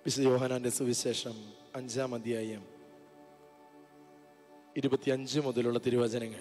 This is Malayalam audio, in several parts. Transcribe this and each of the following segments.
വിശുദ്ധ യോഹനാന്റെ സുവിശേഷം അഞ്ചാം അധ്യായം ഇരുപത്തിയഞ്ച് മുതലുള്ള തിരുവചനങ്ങൾ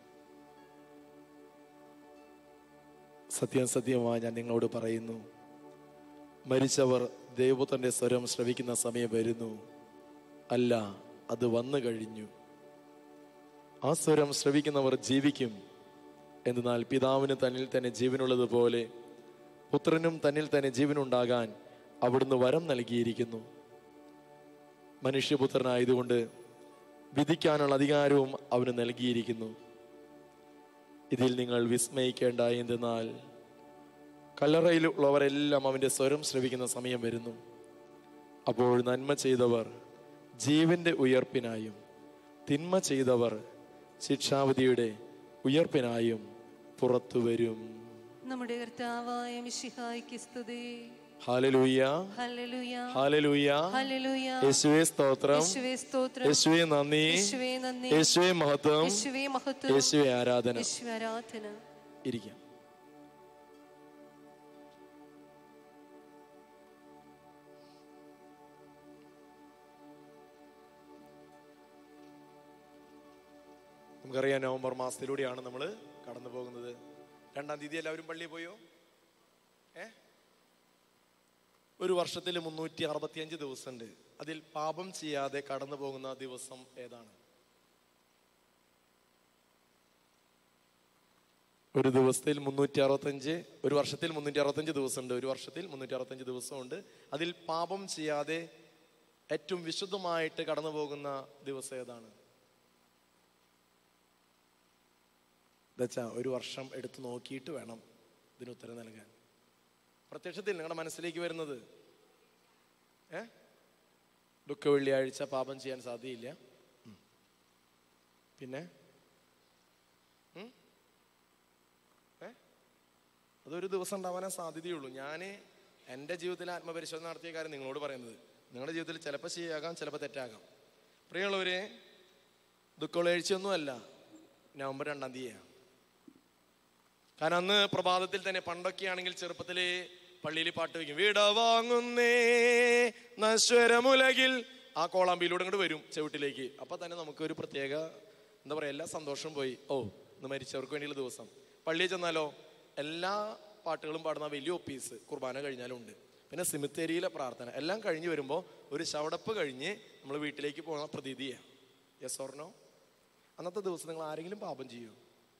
സത്യം സത്യമായി ഞാൻ നിങ്ങളോട് പറയുന്നു മരിച്ചവർ ദൈവത്തിന്റെ സ്വരം ശ്രവിക്കുന്ന സമയം വരുന്നു അല്ല അത് വന്നു കഴിഞ്ഞു ആ സ്വരം ശ്രവിക്കുന്നവർ ജീവിക്കും എന്നാൽ പിതാവിന് തന്നിൽ തന്നെ ജീവനുള്ളതുപോലെ പുത്രനും തന്നിൽ തന്നെ ജീവനുണ്ടാകാൻ അവിടുന്ന് വരം നൽകിയിരിക്കുന്നു മനുഷ്യപുത്രനായതുകൊണ്ട് വിധിക്കാനുള്ള അധികാരവും അവന് നൽകിയിരിക്കുന്നു ഇതിൽ നിങ്ങൾ വിസ്മയിക്കേണ്ട എന്തെന്നാൽ കല്ലറയിലുള്ളവരെല്ലാം അവന്റെ സ്വരം ശ്രവിക്കുന്ന സമയം വരുന്നു അപ്പോൾ നന്മ ചെയ്തവർ ജീവന്റെ ഉയർപ്പിനായും തിന്മ ചെയ്തവർ ശിക്ഷാവിധിയുടെ ഉയർപ്പിനായും പുറത്തു വരും നമ്മുടെ കർത്താവായ മിശിഹായ്ക്ക് സ്തുതി ഹാലലൂയ ഹല്ലേലൂയ ഹാലലൂയ ഹല്ലേലൂയ യേശുവേ സ്തോത്രം യേശുവേ സ്തോത്രം യേശുവേ നന്ദി യേശുവേ നന്ദി യേശുവേ മഹത്വം യേശുവേ മഹത്വം യേശുവേ ആരാധന യേശുവേ ആരാധന ഇരിക്കാം നമുക്കറിയാം നവംബർ മാസത്തിലൂടെയാണ് നമ്മൾ കടന്നു പോകുന്നത് രണ്ടാം തീയതി എല്ലാവരും പള്ളിയിൽ പോയോ ഏ ഒരു വർഷത്തിൽ മുന്നൂറ്റി അറുപത്തിയഞ്ച് ദിവസമുണ്ട് അതിൽ പാപം ചെയ്യാതെ കടന്നു പോകുന്ന ദിവസം ഏതാണ് ഒരു ദിവസത്തിൽ മുന്നൂറ്റി അറുപത്തഞ്ച് ഒരു വർഷത്തിൽ മുന്നൂറ്റി അറുപത്തഞ്ച് ദിവസമുണ്ട് ഒരു വർഷത്തിൽ മുന്നൂറ്റി അറുപത്തഞ്ച് ദിവസമുണ്ട് അതിൽ പാപം ചെയ്യാതെ ഏറ്റവും വിശുദ്ധമായിട്ട് കടന്നു പോകുന്ന ദിവസം ഏതാണ് എന്നുവെച്ചാ ഒരു വർഷം എടുത്ത് നോക്കിയിട്ട് വേണം ഇതിന് ഉത്തരം നൽകാൻ പ്രത്യക്ഷത്തിൽ നിങ്ങളുടെ മനസ്സിലേക്ക് വരുന്നത് ഏ ദുഃഖ വെള്ളിയാഴ്ച പാപം ചെയ്യാൻ സാധ്യയില്ല ഉം. പിന്നെ ഉം? ഏ അതൊരു ദിവസം ഉണ്ടാവാനേ സാധ്യതയുള്ളൂ ഞാൻ എൻ്റെ ജീവിതത്തിൽ ആത്മപരിശോധന നടത്തിയ കാര്യം നിങ്ങളോട് പറയുന്നത് നിങ്ങളുടെ ജീവിതത്തിൽ ചിലപ്പോൾ ശരിയാകാം ചിലപ്പോൾ തെറ്റാകാം പ്രിയമുള്ളവരെ ദുഃഖവെള്ളിയാഴ്ചയൊന്നുമല്ല നവംബർ രണ്ടാം തീയതിയാണ് കാരണം അന്ന് പ്രഭാതത്തിൽ തന്നെ പണ്ടൊക്കെ ആണെങ്കിൽ ചെറുപ്പത്തില് പള്ളിയിൽ പാട്ട് വയ്ക്കും വീട വാങ്ങുന്നേ നശ്വരമുലകിൽ ആ കോളാമ്പിയിലൂടെ ഇങ്ങോട്ട് വരും ചെവിട്ടിലേക്ക് അപ്പൊ തന്നെ നമുക്ക് ഒരു പ്രത്യേക എന്താ പറയാ എല്ലാ സന്തോഷവും പോയി ഓ ഇന്ന് മരിച്ചവർക്ക് വേണ്ടിയുള്ള ദിവസം പള്ളിയിൽ ചെന്നാലോ എല്ലാ പാട്ടുകളും പാടുന്ന വലിയ ഒപ്പീസ് കുർബാന കഴിഞ്ഞാലും ഉണ്ട് പിന്നെ സിമിത്തേരിയിലെ പ്രാർത്ഥന എല്ലാം കഴിഞ്ഞ് വരുമ്പോൾ ഒരു ശവടപ്പ് കഴിഞ്ഞ് നമ്മൾ വീട്ടിലേക്ക് പോകുന്ന പ്രതീതിയാണ് യെസ് ഓർണോ അന്നത്തെ ദിവസം നിങ്ങൾ ആരെങ്കിലും പാപം ചെയ്യോ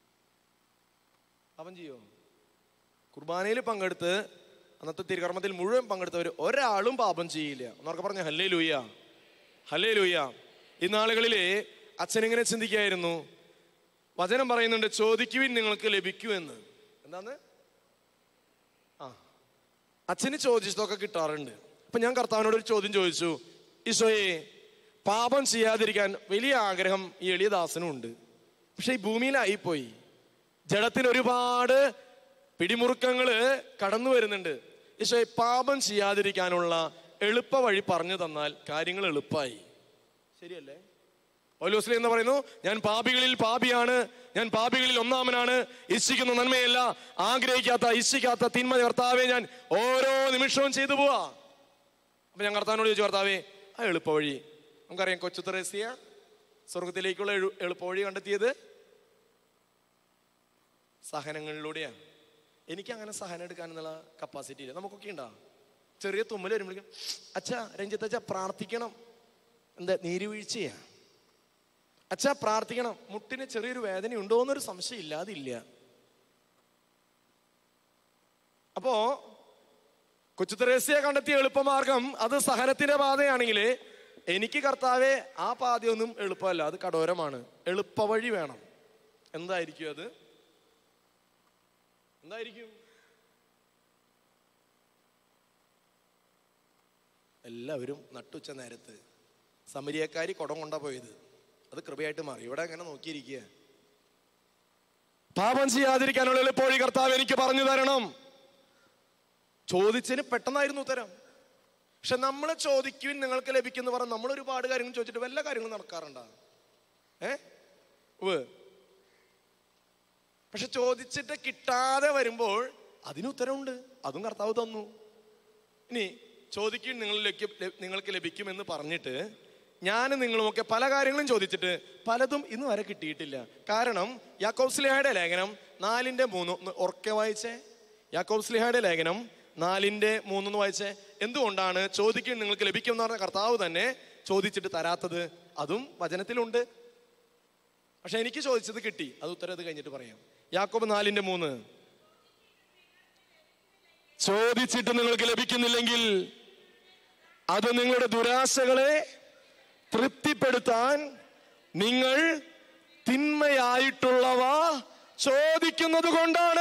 അവൻ ചെയ്യോ കുർബാനയിൽ പങ്കെടുത്ത് അന്നത്തെ തിരുകർമ്മത്തിൽ മുഴുവൻ പങ്കെടുത്തവർ ഒരാളും പാപം ചെയ്യില്ല എന്നൊക്കെ പറഞ്ഞ ഹല്ലേ ലൂയ ഹല്ലേ ലൂയ ഈ നാളുകളിലെ അച്ഛനിങ്ങനെ ചിന്തിക്കായിരുന്നു വചനം പറയുന്നുണ്ട് ചോദിക്കുവിൻ നിങ്ങൾക്ക് ലഭിക്കൂ എന്ന് എന്താന്ന് ആ അച്ഛന് ചോദിച്ചതൊക്കെ കിട്ടാറുണ്ട് അപ്പൊ ഞാൻ കർത്താവിനോട് ഒരു ചോദ്യം ചോദിച്ചു ഈശോയെ പാപം ചെയ്യാതിരിക്കാൻ വലിയ ആഗ്രഹം ഈ എളിയ ദാസനും ഉണ്ട് പക്ഷെ ഈ ഭൂമിയിലായിപ്പോയി ജഡത്തിന് ഒരുപാട് പിടിമുറുക്കങ്ങള് കടന്നു വരുന്നുണ്ട് ഈശോയെ പാപം ചെയ്യാതിരിക്കാനുള്ള എളുപ്പ വഴി പറഞ്ഞു തന്നാൽ കാര്യങ്ങൾ എളുപ്പമായി ശരിയല്ലേ പൗലോസ്ലി എന്ന് പറയുന്നു ഞാൻ പാപികളിൽ പാപിയാണ് ഞാൻ പാപികളിൽ ഒന്നാമനാണ് ഇച്ഛിക്കുന്ന നന്മയല്ല ആഗ്രഹിക്കാത്ത ഇച്ഛിക്കാത്ത തിന്മ കർത്താവെ ഞാൻ ഓരോ നിമിഷവും ചെയ്തു പോവാ അപ്പൊ ഞാൻ കർത്താവിനോട് ചോദിച്ചു കർത്താവേ ആ എളുപ്പ വഴി നമുക്കറിയാം കൊച്ചു തെറേസ്യ സ്വർഗത്തിലേക്കുള്ള എഴു- എളുപ്പ വഴി കണ്ടെത്തിയത് സഹനങ്ങളിലൂടെയാണ് എനിക്ക് അങ്ങനെ സഹനം എടുക്കാനുള്ള കപ്പാസിറ്റി ഇല്ല നമുക്കൊക്കെ ഉണ്ടാ ചെറിയ തുമ്മൽ വരുമ്പോഴേക്കും അച്ഛാ രഞ്ജിത്ത് അച്ഛാ പ്രാർത്ഥിക്കണം എന്താ നീരുവീഴ്ചയാ അച്ഛാ പ്രാർത്ഥിക്കണം മുട്ടിന് ചെറിയൊരു വേദന ഉണ്ടോ എന്നൊരു സംശയം ഇല്ലാതില്ല അപ്പോ കൊച്ചു തെരേസ്യ കണ്ടെത്തിയ എളുപ്പമാർഗം അത് സഹനത്തിന്റെ പാതയാണെങ്കിൽ എനിക്ക് കർത്താവെ ആ പാതയൊന്നും എളുപ്പമല്ല അത് കടോരമാണ് എളുപ്പ വഴി വേണം എന്തായിരിക്കും അത് എന്തായിരിക്കും എല്ലാവരും നട്ടുച്ച നേരത്ത് സമരിയക്കാരി കുടം കൊണ്ടാ പോയത് അത് കൃപയായിട്ട് മാറി ഇവിടെ അങ്ങനെ നോക്കിയിരിക്കുക പാപം ചെയ്യാതിരിക്കാനുള്ള എളുപ്പവഴി കർത്താവ് എനിക്ക് പറഞ്ഞു തരണം ചോദിച്ചതിന് പെട്ടെന്നായിരുന്നു ഉത്തരം പക്ഷെ നമ്മൾ ചോദിക്കുവിൻ നിങ്ങൾക്ക് ലഭിക്കുന്നു പറഞ്ഞ് നമ്മൾ ഒരുപാട് കാര്യങ്ങൾ ചോദിച്ചിട്ട് വല്ല കാര്യങ്ങളും നടക്കാറുണ്ടാ ഏ ഉവ്വ് പക്ഷെ ചോദിച്ചിട്ട് കിട്ടാതെ വരുമ്പോൾ അതിന് ഉത്തരവുണ്ട് അതും കർത്താവ് തന്നു ഇനി ചോദിക്കും നിങ്ങൾക്ക് നിങ്ങൾക്ക് ലഭിക്കുമെന്ന് പറഞ്ഞിട്ട് ഞാൻ നിങ്ങളുമൊക്കെ പല കാര്യങ്ങളും ചോദിച്ചിട്ട് പലതും ഇന്ന് വരെ കിട്ടിയിട്ടില്ല കാരണം യാക്കോബ്സ്ലിഹയുടെ ലേഖനം നാലിന്റെ മൂന്ന് ഒന്ന് ഉറക്കെ വായിച്ചേ യാക്കോബ്സ്ലിഹയുടെ ലേഖനം നാലിന്റെ മൂന്നൊന്ന് വായിച്ചേ എന്തുകൊണ്ടാണ് ചോദിക്കും നിങ്ങൾക്ക് ലഭിക്കും എന്ന് പറഞ്ഞ കർത്താവ് തന്നെ ചോദിച്ചിട്ട് തരാത്തത് അതും വചനത്തിലുണ്ട് പക്ഷെ എനിക്ക് ചോദിച്ചത് കിട്ടി അത് ഉത്തരം അത് കഴിഞ്ഞിട്ട് പറയാം യാക്കോബ് നാലിന്റെ മൂന്ന് ചോദിച്ചിട്ട് നിങ്ങൾക്ക് ലഭിക്കുന്നില്ലെങ്കിൽ അത് നിങ്ങളുടെ ദുരാശകളെ തൃപ്തിപ്പെടുത്താൻ നിങ്ങൾ തിന്മയായിട്ടുള്ളവ ചോദിക്കുന്നത് കൊണ്ടാണ്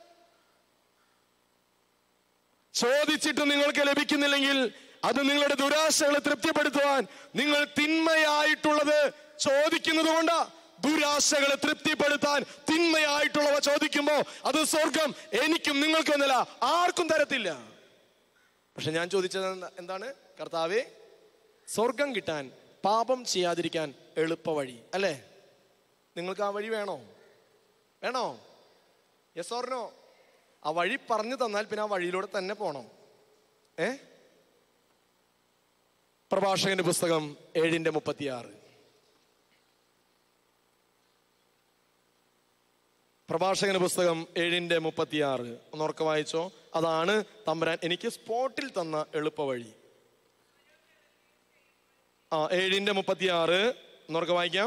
ചോദിച്ചിട്ട് നിങ്ങൾക്ക് ലഭിക്കുന്നില്ലെങ്കിൽ അത് നിങ്ങളുടെ ദുരാശകളെ തൃപ്തിപ്പെടുത്തുവാൻ നിങ്ങൾ തിന്മയായിട്ടുള്ളത് ചോദിക്കുന്നത് കൊണ്ടാ ദുരാശകളെ തൃപ്തിപ്പെടുത്താൻ തിന്മയായിട്ടുള്ളവ ചോദിക്കുമ്പോ അത് സ്വർഗം എനിക്കും നിങ്ങൾക്കും എന്നല്ല ആർക്കും തരത്തില്ല പക്ഷെ ഞാൻ ചോദിച്ചത് എന്താ- എന്താണ് കർത്താവെ സ്വർഗം കിട്ടാൻ പാപം ചെയ്യാതിരിക്കാൻ എളുപ്പ വഴി അല്ലേ നിങ്ങൾക്ക് ആ വഴി വേണോ വേണോ യെസ് ഓർനോ ആ വഴി പറഞ്ഞു തന്നാൽ പിന്നെ ആ വഴിയിലൂടെ തന്നെ പോണം ഏ പ്രഭാഷകന്റെ പുസ്തകം ഏഴിന്റെ മുപ്പത്തിയാറ് പ്രഭാഷകന്റെ പുസ്തകം ഏഴിന്റെ മുപ്പത്തിയാറ് ഒന്നുറക്കെ വായിച്ചോ അതാണ് തമ്പുരാൻ എനിക്ക് സ്പോട്ടിൽ തന്ന എളുപ്പ വഴി ആ ഏഴിന്റെ മുപ്പത്തിയാറ് ഒന്നുറക്കെ വായിക്കാം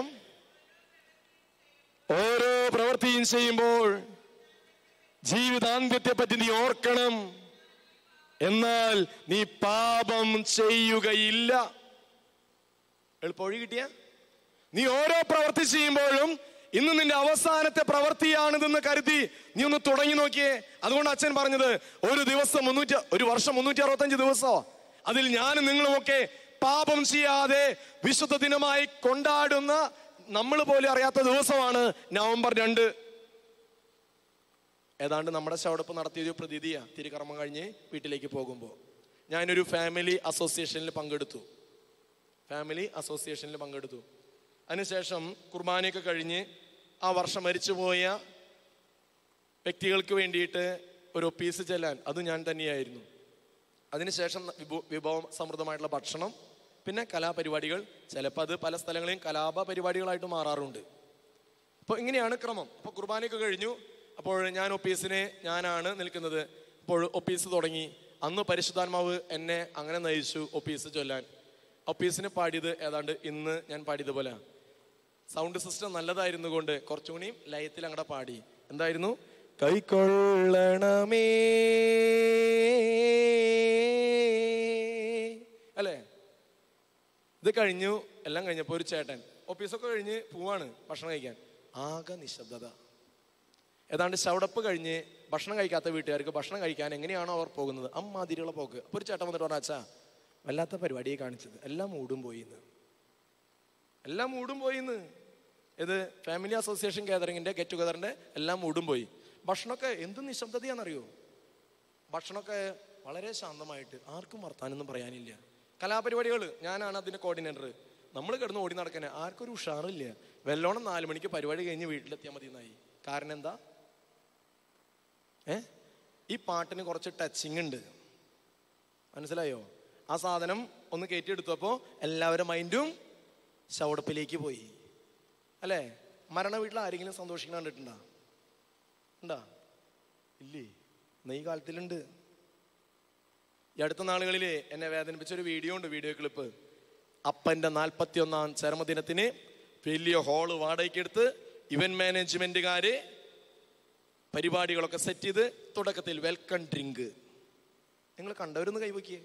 ഓരോ പ്രവൃത്തിയും ചെയ്യുമ്പോൾ ജീവിതാന്ത്യത്തെ പറ്റി നീ ഓർക്കണം എന്നാൽ നീ പാപം ചെയ്യുകയില്ല എളുപ്പവഴി കിട്ടിയ നീ ഓരോ പ്രവൃത്തി ചെയ്യുമ്പോഴും ഇന്ന് നിന്റെ അവസാനത്തെ പ്രവൃത്തിയാണിതെന്ന് കരുതി നീ ഒന്ന് തുടങ്ങി നോക്കിയേ അതുകൊണ്ട് അച്ഛൻ പറഞ്ഞത് ഒരു ദിവസം മുന്നൂറ്റി ഒരു വർഷം മുന്നൂറ്റി അറുപത്തഞ്ച് ദിവസമോ അതിൽ ഞാനും നിങ്ങളുമൊക്കെ പാപം ചെയ്യാതെ വിശുദ്ധ ദിനമായി കൊണ്ടാടുന്ന നമ്മൾ പോലും അറിയാത്ത ദിവസമാണ് നവംബർ രണ്ട് ഏതാണ്ട് നമ്മുടെ ശവടപ്പ് നടത്തിയൊരു പ്രതീതിയാ തിരുക്കർമ്മം കഴിഞ്ഞ് വീട്ടിലേക്ക് പോകുമ്പോൾ ഞാനൊരു ഫാമിലി അസോസിയേഷനിൽ പങ്കെടുത്തു ഫാമിലി അസോസിയേഷനിൽ പങ്കെടുത്തു അതിനുശേഷം കുർബാനയൊക്കെ കഴിഞ്ഞ് ആ വർഷം മരിച്ചുപോയ വ്യക്തികൾക്ക് വേണ്ടിയിട്ട് ഒരു ഒപ്പീസ് ചെല്ലാൻ അത് ഞാൻ തന്നെയായിരുന്നു അതിനുശേഷം വിഭവ വിഭവ സമൃദ്ധമായിട്ടുള്ള ഭക്ഷണം പിന്നെ കലാപരിപാടികൾ ചിലപ്പോൾ അത് പല സ്ഥലങ്ങളിലും കലാപ പരിപാടികളായിട്ട് മാറാറുണ്ട് അപ്പോൾ ഇങ്ങനെയാണ് ക്രമം അപ്പോൾ കുർബാനയൊക്കെ കഴിഞ്ഞു അപ്പോൾ ഞാൻ ഒപ്പീസിന് ഞാനാണ് നിൽക്കുന്നത് അപ്പോൾ ഒപ്പീസ് തുടങ്ങി അന്ന് പരിശുദ്ധാത്മാവ് എന്നെ അങ്ങനെ നയിച്ചു ഒപ്പീസ് ചൊല്ലാൻ ഒപ്പീസിന് പാടിയത് ഏതാണ്ട് ഇന്ന് ഞാൻ പാടിയത് പോലെ സൗണ്ട് സിസ്റ്റം നല്ലതായിരുന്നു കൊണ്ട് കുറച്ചുകൂടി ലയത്തിൽ അങ്ങടെ പാടി എന്തായിരുന്നു കൈക്കൊള്ളണമേ അല്ലേ ഇത് കഴിഞ്ഞു എല്ലാം കഴിഞ്ഞപ്പോൾ ഒരു ചേട്ടൻ ഓഫീസൊക്കെ കഴിഞ്ഞ് പോവാണ് ഭക്ഷണം കഴിക്കാൻ ആകെ നിശബ്ദത ഏതാണ്ട് ശവടപ്പ് കഴിഞ്ഞ് ഭക്ഷണം കഴിക്കാത്ത വീട്ടുകാർക്ക് ഭക്ഷണം കഴിക്കാൻ എങ്ങനെയാണോ അവർ പോകുന്നത് അമ്മാതിരിയുള്ള പോക്ക് അപ്പോൾ ഒരു ചേട്ടൻ വന്നിട്ട് പറഞ്ഞ അച്ഛാ വല്ലാത്ത പരിപാടിയെ കാണിച്ചത് എല്ലാം മൂടും പോയി എന്ന് എല്ലാം മൂടും പോയി എന്ന് ഇത് ഫാമിലി അസോസിയേഷൻ ഗാദറിങ്ങിന്റെ ഗെറ്റ് ടുഗദറിന്റെ എല്ലാം മൂടും പോയി ഭക്ഷണമൊക്കെ എന്ത് നിശബ്ദതയാണെന്നറിയോ ഭക്ഷണമൊക്കെ വളരെ ശാന്തമായിട്ട് ആർക്കും വർത്താനൊന്നും പറയാനില്ല കലാപരിപാടികൾ ഞാനാണ് അതിന്റെ കോർഡിനേറ്റർ നമ്മൾ കിടന്ന് ഓടി നടക്കാൻ ആർക്കും ഒരു ഉഷാറില്ല വെല്ലോണം നാല് മണിക്ക് പരിപാടി കഴിഞ്ഞ് വീട്ടിലെത്തിയാൽ മതി എന്നായി കാരണം എന്താ ഏ ഈ പാട്ടിന് കുറച്ച് ടച്ചിങ് ഉണ്ട് മനസ്സിലായോ ആ സാധനം ഒന്ന് കയറ്റിയെടുത്തപ്പോൾ എല്ലാവരുടെ മൈൻഡും ശവടപ്പിലേക്ക് പോയി അല്ലേ മരണ വീട്ടിൽ ആരെങ്കിലും സന്തോഷിക്കണം കണ്ടിട്ടുണ്ടാ ഉണ്ടാ ഇല്ലേ ഇന്ന് ഈ കാലത്തിലുണ്ട് ഈ അടുത്ത നാളുകളിൽ എന്നെ വേദനിപ്പിച്ച ഒരു വീഡിയോ ഉണ്ട് വീഡിയോ ക്ലിപ്പ് അപ്പന്റെ നാൽപ്പത്തി ഒന്നാം ചരമദിനത്തിന് വലിയ ഹോള് വാടകയ്ക്കെടുത്ത് ഇവന്റ് മാനേജ്മെന്റുകാര് പരിപാടികളൊക്കെ സെറ്റ് ചെയ്ത് തുടക്കത്തിൽ വെൽക്കം ഡ്രിങ്ക് നിങ്ങൾ കണ്ടവരൊന്ന് കൈവക്കിയേ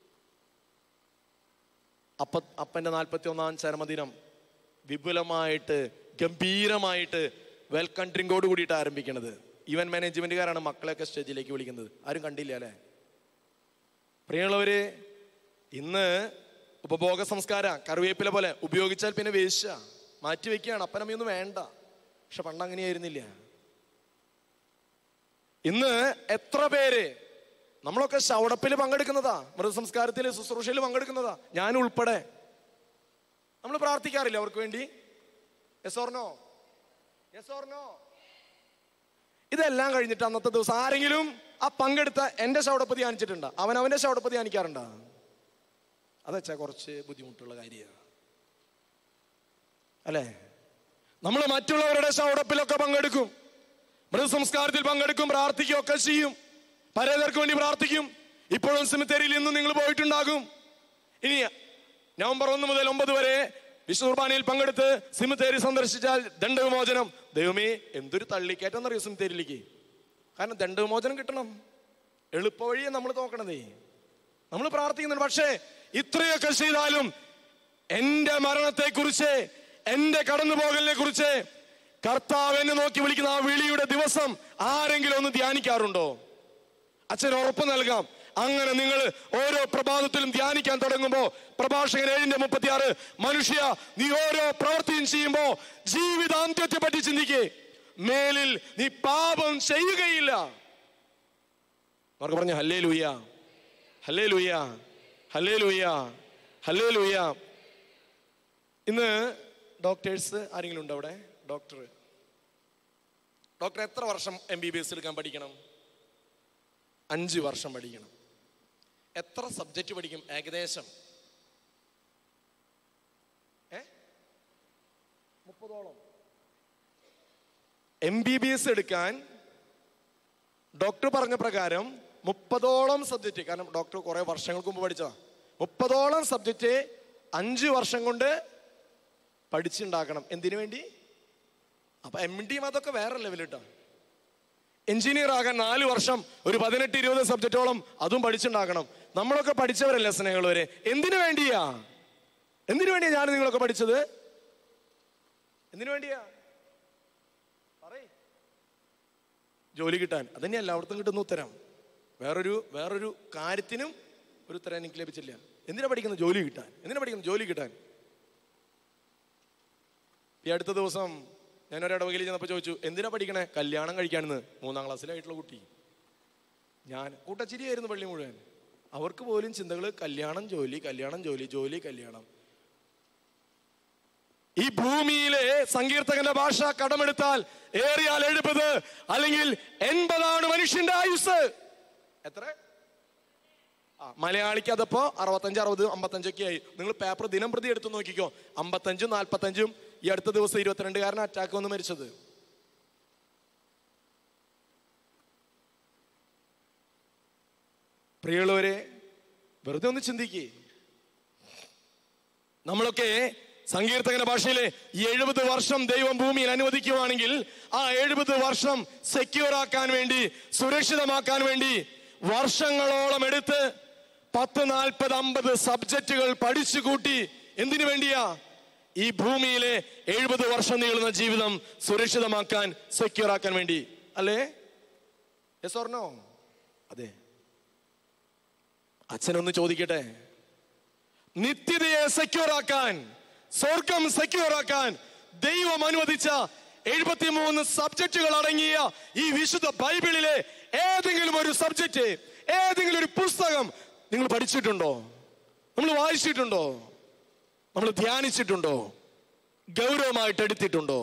അപ്പ അപ്പന്റെ നാൽപ്പത്തി ഒന്നാം ചരമദിനം വിപുലമായിട്ട് ഗംഭീരമായിട്ട് വെൽക്കം ഡ്രിങ്കോട് കൂടിയിട്ട് ആരംഭിക്കുന്നത് ഇവന്റ് മാനേജ്മെന്റുകാരാണ് മക്കളെയൊക്കെ സ്റ്റേജിലേക്ക് വിളിക്കുന്നത് ആരും കണ്ടില്ല അല്ലേ പ്രിയമുള്ളവര് ഇന്ന് ഉപഭോഗ സംസ്കാര കറിവേപ്പില പോലെ ഉപയോഗിച്ചാൽ പിന്നെ വേശ മാറ്റി വെക്കുകയാണ് അപ്പനമ്മയൊന്നും വേണ്ട പക്ഷെ പണ്ട് അങ്ങനെയായിരുന്നില്ല ഇന്ന് എത്ര പേര് നമ്മളൊക്കെ ശവടപ്പിൽ പങ്കെടുക്കുന്നതാ മൃതസംസ്കാരത്തിൽ ശുശ്രൂഷയിൽ പങ്കെടുക്കുന്നതാ ഞാൻ ഉൾപ്പെടെ നമ്മൾ പ്രാർത്ഥിക്കാറില്ല അവർക്ക് വേണ്ടി യെസ് ഓർനോ യെസ് ഓർനോ ഇതെല്ലാം കഴിഞ്ഞിട്ട് അന്നത്തെ ദിവസം ആരെങ്കിലും ആ പങ്കെടുത്ത എന്റെ ശവടപ്പ് ധ്യാനിച്ചിട്ടുണ്ടോ അവൻ അവന്റെ ശവടപ്പ് ധ്യാനിക്കാറുണ്ടോ അതച്ചാ കുറച്ച് ബുദ്ധിമുട്ടുള്ള കാര്യമാണ് അല്ലേ നമ്മൾ മറ്റുള്ളവരുടെ ശവടപ്പിലൊക്കെ പങ്കെടുക്കും മൃതസംസ്കാരത്തിൽ പങ്കെടുക്കും പ്രാർത്ഥിക്കുകയൊക്കെ ചെയ്യും പരേതർക്ക് വേണ്ടി പ്രാർത്ഥിക്കും ഇപ്പോഴും സെമിത്തേരിയിൽ ഇന്നും നിങ്ങൾ പോയിട്ടുണ്ടാകും ഇനി നവംബർ ഒന്ന് മുതൽ ഒമ്പത് വരെ വിശുദ്ധ കുർബാനയിൽ പങ്കെടുത്ത് സിമിത്തേരി സന്ദർശിച്ചാൽ ദണ്ഡവിമോചനം ദൈവമേ എന്തൊരു തള്ളിക്കയറ്റം എന്നറിയോ സിമിത്തേരിയിലേക്ക് കാരണം ദണ്ഡവിമോചനം കിട്ടണം എളുപ്പ വഴിയെ നമ്മൾ നോക്കണതേ നമ്മൾ പ്രാർത്ഥിക്കുന്നുണ്ട് പക്ഷേ ഇത്രയൊക്കെ ചെയ്താലും എന്റെ മരണത്തെ കുറിച്ച് എന്റെ കടന്നുപോകലിനെ കുറിച്ച് കർത്താവ് എന്നെ നോക്കി വിളിക്കുന്ന ആ വിളിയുടെ ദിവസം ആരെങ്കിലും ഒന്ന് ധ്യാനിക്കാറുണ്ടോ അച്ഛൻ ഉറപ്പ് നൽകാം അങ്ങനെ നിങ്ങൾ ഓരോ പ്രഭാതത്തിലും ധ്യാനിക്കാൻ തുടങ്ങുമ്പോ പ്രഭാഷകൻ ഏഴിന്റെ മുപ്പത്തിയാറ് മനുഷ്യ നീ ഓരോ പ്രവൃത്തിയും ചെയ്യുമ്പോ ജീവിതാന്ത്യത്തെ പറ്റി ചിന്തിക്കേ മേലിൽ നീ പാപം ചെയ്യുകയില്ല അവർക്ക് പറഞ്ഞു ഹല്ലേ ലൂയ ഹല്ലേ ലൂയ ഹല്ലേ ലൂയ ഹല്ലേ ലൂയ ഇന്ന് ഡോക്ടേഴ്സ് ആരെങ്കിലും ഉണ്ടോ അവിടെ ഡോക്ടർ ഡോക്ടർ എത്ര വർഷം എം ബി ബി എസ് എടുക്കാൻ പഠിക്കണം അഞ്ച് വർഷം പഠിക്കണം എത്ര സബ്ജക്റ്റ് പഠിക്കും ഏകദേശം ഏ മുപ്പതോളം എം ബി ബി എസ് എടുക്കാൻ ഡോക്ടർ പറഞ്ഞ പ്രകാരം മുപ്പതോളം സബ്ജക്റ്റ് കാരണം ഡോക്ടർ കുറെ വർഷങ്ങൾക്ക് മുമ്പ് പഠിച്ചതാ മുപ്പതോളം സബ്ജക്റ്റ് അഞ്ച് വർഷം കൊണ്ട് പഠിച്ചുണ്ടാക്കണം എന്തിനു വേണ്ടി അപ്പൊ എം ഡിയും അതൊക്കെ വേറെ ലെവൽ കേട്ടോ എഞ്ചിനീയർ ആകാൻ നാല് വർഷം ഒരു പതിനെട്ട് ഇരുപത് സബ്ജക്റ്റോളം അതും പഠിച്ചുണ്ടാക്കണം നമ്മളൊക്കെ പഠിച്ചവരല്ലേ സ്നേഹമുള്ളവരെ എന്തിനു വേണ്ടിയാ എന്തിനു വേണ്ടിയാ ഞാൻ നിങ്ങളൊക്കെ പഠിച്ചത് എന്തിനു വേണ്ടിയാ പറയ് ജോലി കിട്ടാൻ അതന്നെ എല്ലായിടത്തും കിട്ടുന്ന ഉത്തരം വേറൊരു വേറൊരു കാര്യത്തിനും ഒരു ഉത്തരം എനിക്ക് ലഭിച്ചില്ല എന്തിനാ പഠിക്കുന്നത് ജോലി കിട്ടാൻ എന്തിനാ പഠിക്കുന്നത് ജോലി കിട്ടാൻ ഈ അടുത്ത ദിവസം ഞാൻ ഒരു ഇടവകയിൽ ചെന്നപ്പോൾ ചോദിച്ചു എന്തിനാ പഠിക്കണേ കല്യാണം കഴിക്കാണെന്ന് മൂന്നാം ക്ലാസ്സിലായിട്ടുള്ള കുട്ടി ഞാൻ കൂട്ടച്ചിരിയായിരുന്നു പള്ളി മുഴുവൻ അവർക്ക് പോലും ചിന്തകൾ കല്യാണം ജോലി കല്യാണം ജോലി ജോലി കല്യാണം ഈ ഭൂമിയിലെ സങ്കീർത്തകന്റെ ഭാഷ കടമെടുത്താൽ ഏറിയാൽ എഴുപത് അല്ലെങ്കിൽ എൺപതാണ് മനുഷ്യന്റെ ആയുസ് എത്ര ആ മലയാളിക്ക് അതപ്പോ അറുപത്തഞ്ച് അറുപത് അമ്പത്തഞ്ചൊക്കെ ആയി നിങ്ങൾ പേപ്പർ ദിനം പ്രതി എടുത്തു നോക്കിക്കോ അമ്പത്തഞ്ചും നാൽപ്പത്തഞ്ചും ഈ അടുത്ത ദിവസം ഇരുപത്തിരണ്ടുകാരൻ അറ്റാക്ക് വന്ന് മരിച്ചത് പ്രിയമുള്ളവരെ വെറുതെ ഒന്ന് ചിന്തിക്കേ നമ്മളൊക്കെ സങ്കീർത്തകന്റെ ഭാഷയിലെ ഈ എഴുപത് വർഷം ദൈവം ഭൂമിയിൽ അനുവദിക്കുവാണെങ്കിൽ ആ എഴുപത് വർഷം സെക്യൂർ ആക്കാൻ വേണ്ടി സുരക്ഷിതമാക്കാൻ വേണ്ടി വർഷങ്ങളോളം എടുത്ത് പത്ത് നാൽപ്പത് അമ്പത് സബ്ജക്റ്റുകൾ പഠിച്ചു കൂട്ടി എന്തിനു വേണ്ടിയാ ഈ ഭൂമിയിലെ എഴുപത് വർഷം നീളുന്ന ജീവിതം സുരക്ഷിതമാക്കാൻ സെക്യൂർ ആക്കാൻ വേണ്ടി അല്ലേ യെസ് ഓർണോ അതെ അച്ഛനൊന്ന് ചോദിക്കട്ടെ നിത്യതയെ സെക്യൂർ ആക്കാൻ സ്വർഗം സെക്യൂർ ആക്കാൻ ദൈവം അനുവദിച്ച എഴുപത്തിമൂന്ന് സബ്ജക്റ്റുകൾ അടങ്ങിയ ഈ വിശുദ്ധ ബൈബിളിലെ ഏതെങ്കിലും ഒരു സബ്ജക്റ്റ് ഏതെങ്കിലും ഒരു പുസ്തകം നിങ്ങൾ പഠിച്ചിട്ടുണ്ടോ നമ്മൾ വായിച്ചിട്ടുണ്ടോ നമ്മൾ ധ്യാനിച്ചിട്ടുണ്ടോ ഗൗരവമായിട്ട് എടുത്തിട്ടുണ്ടോ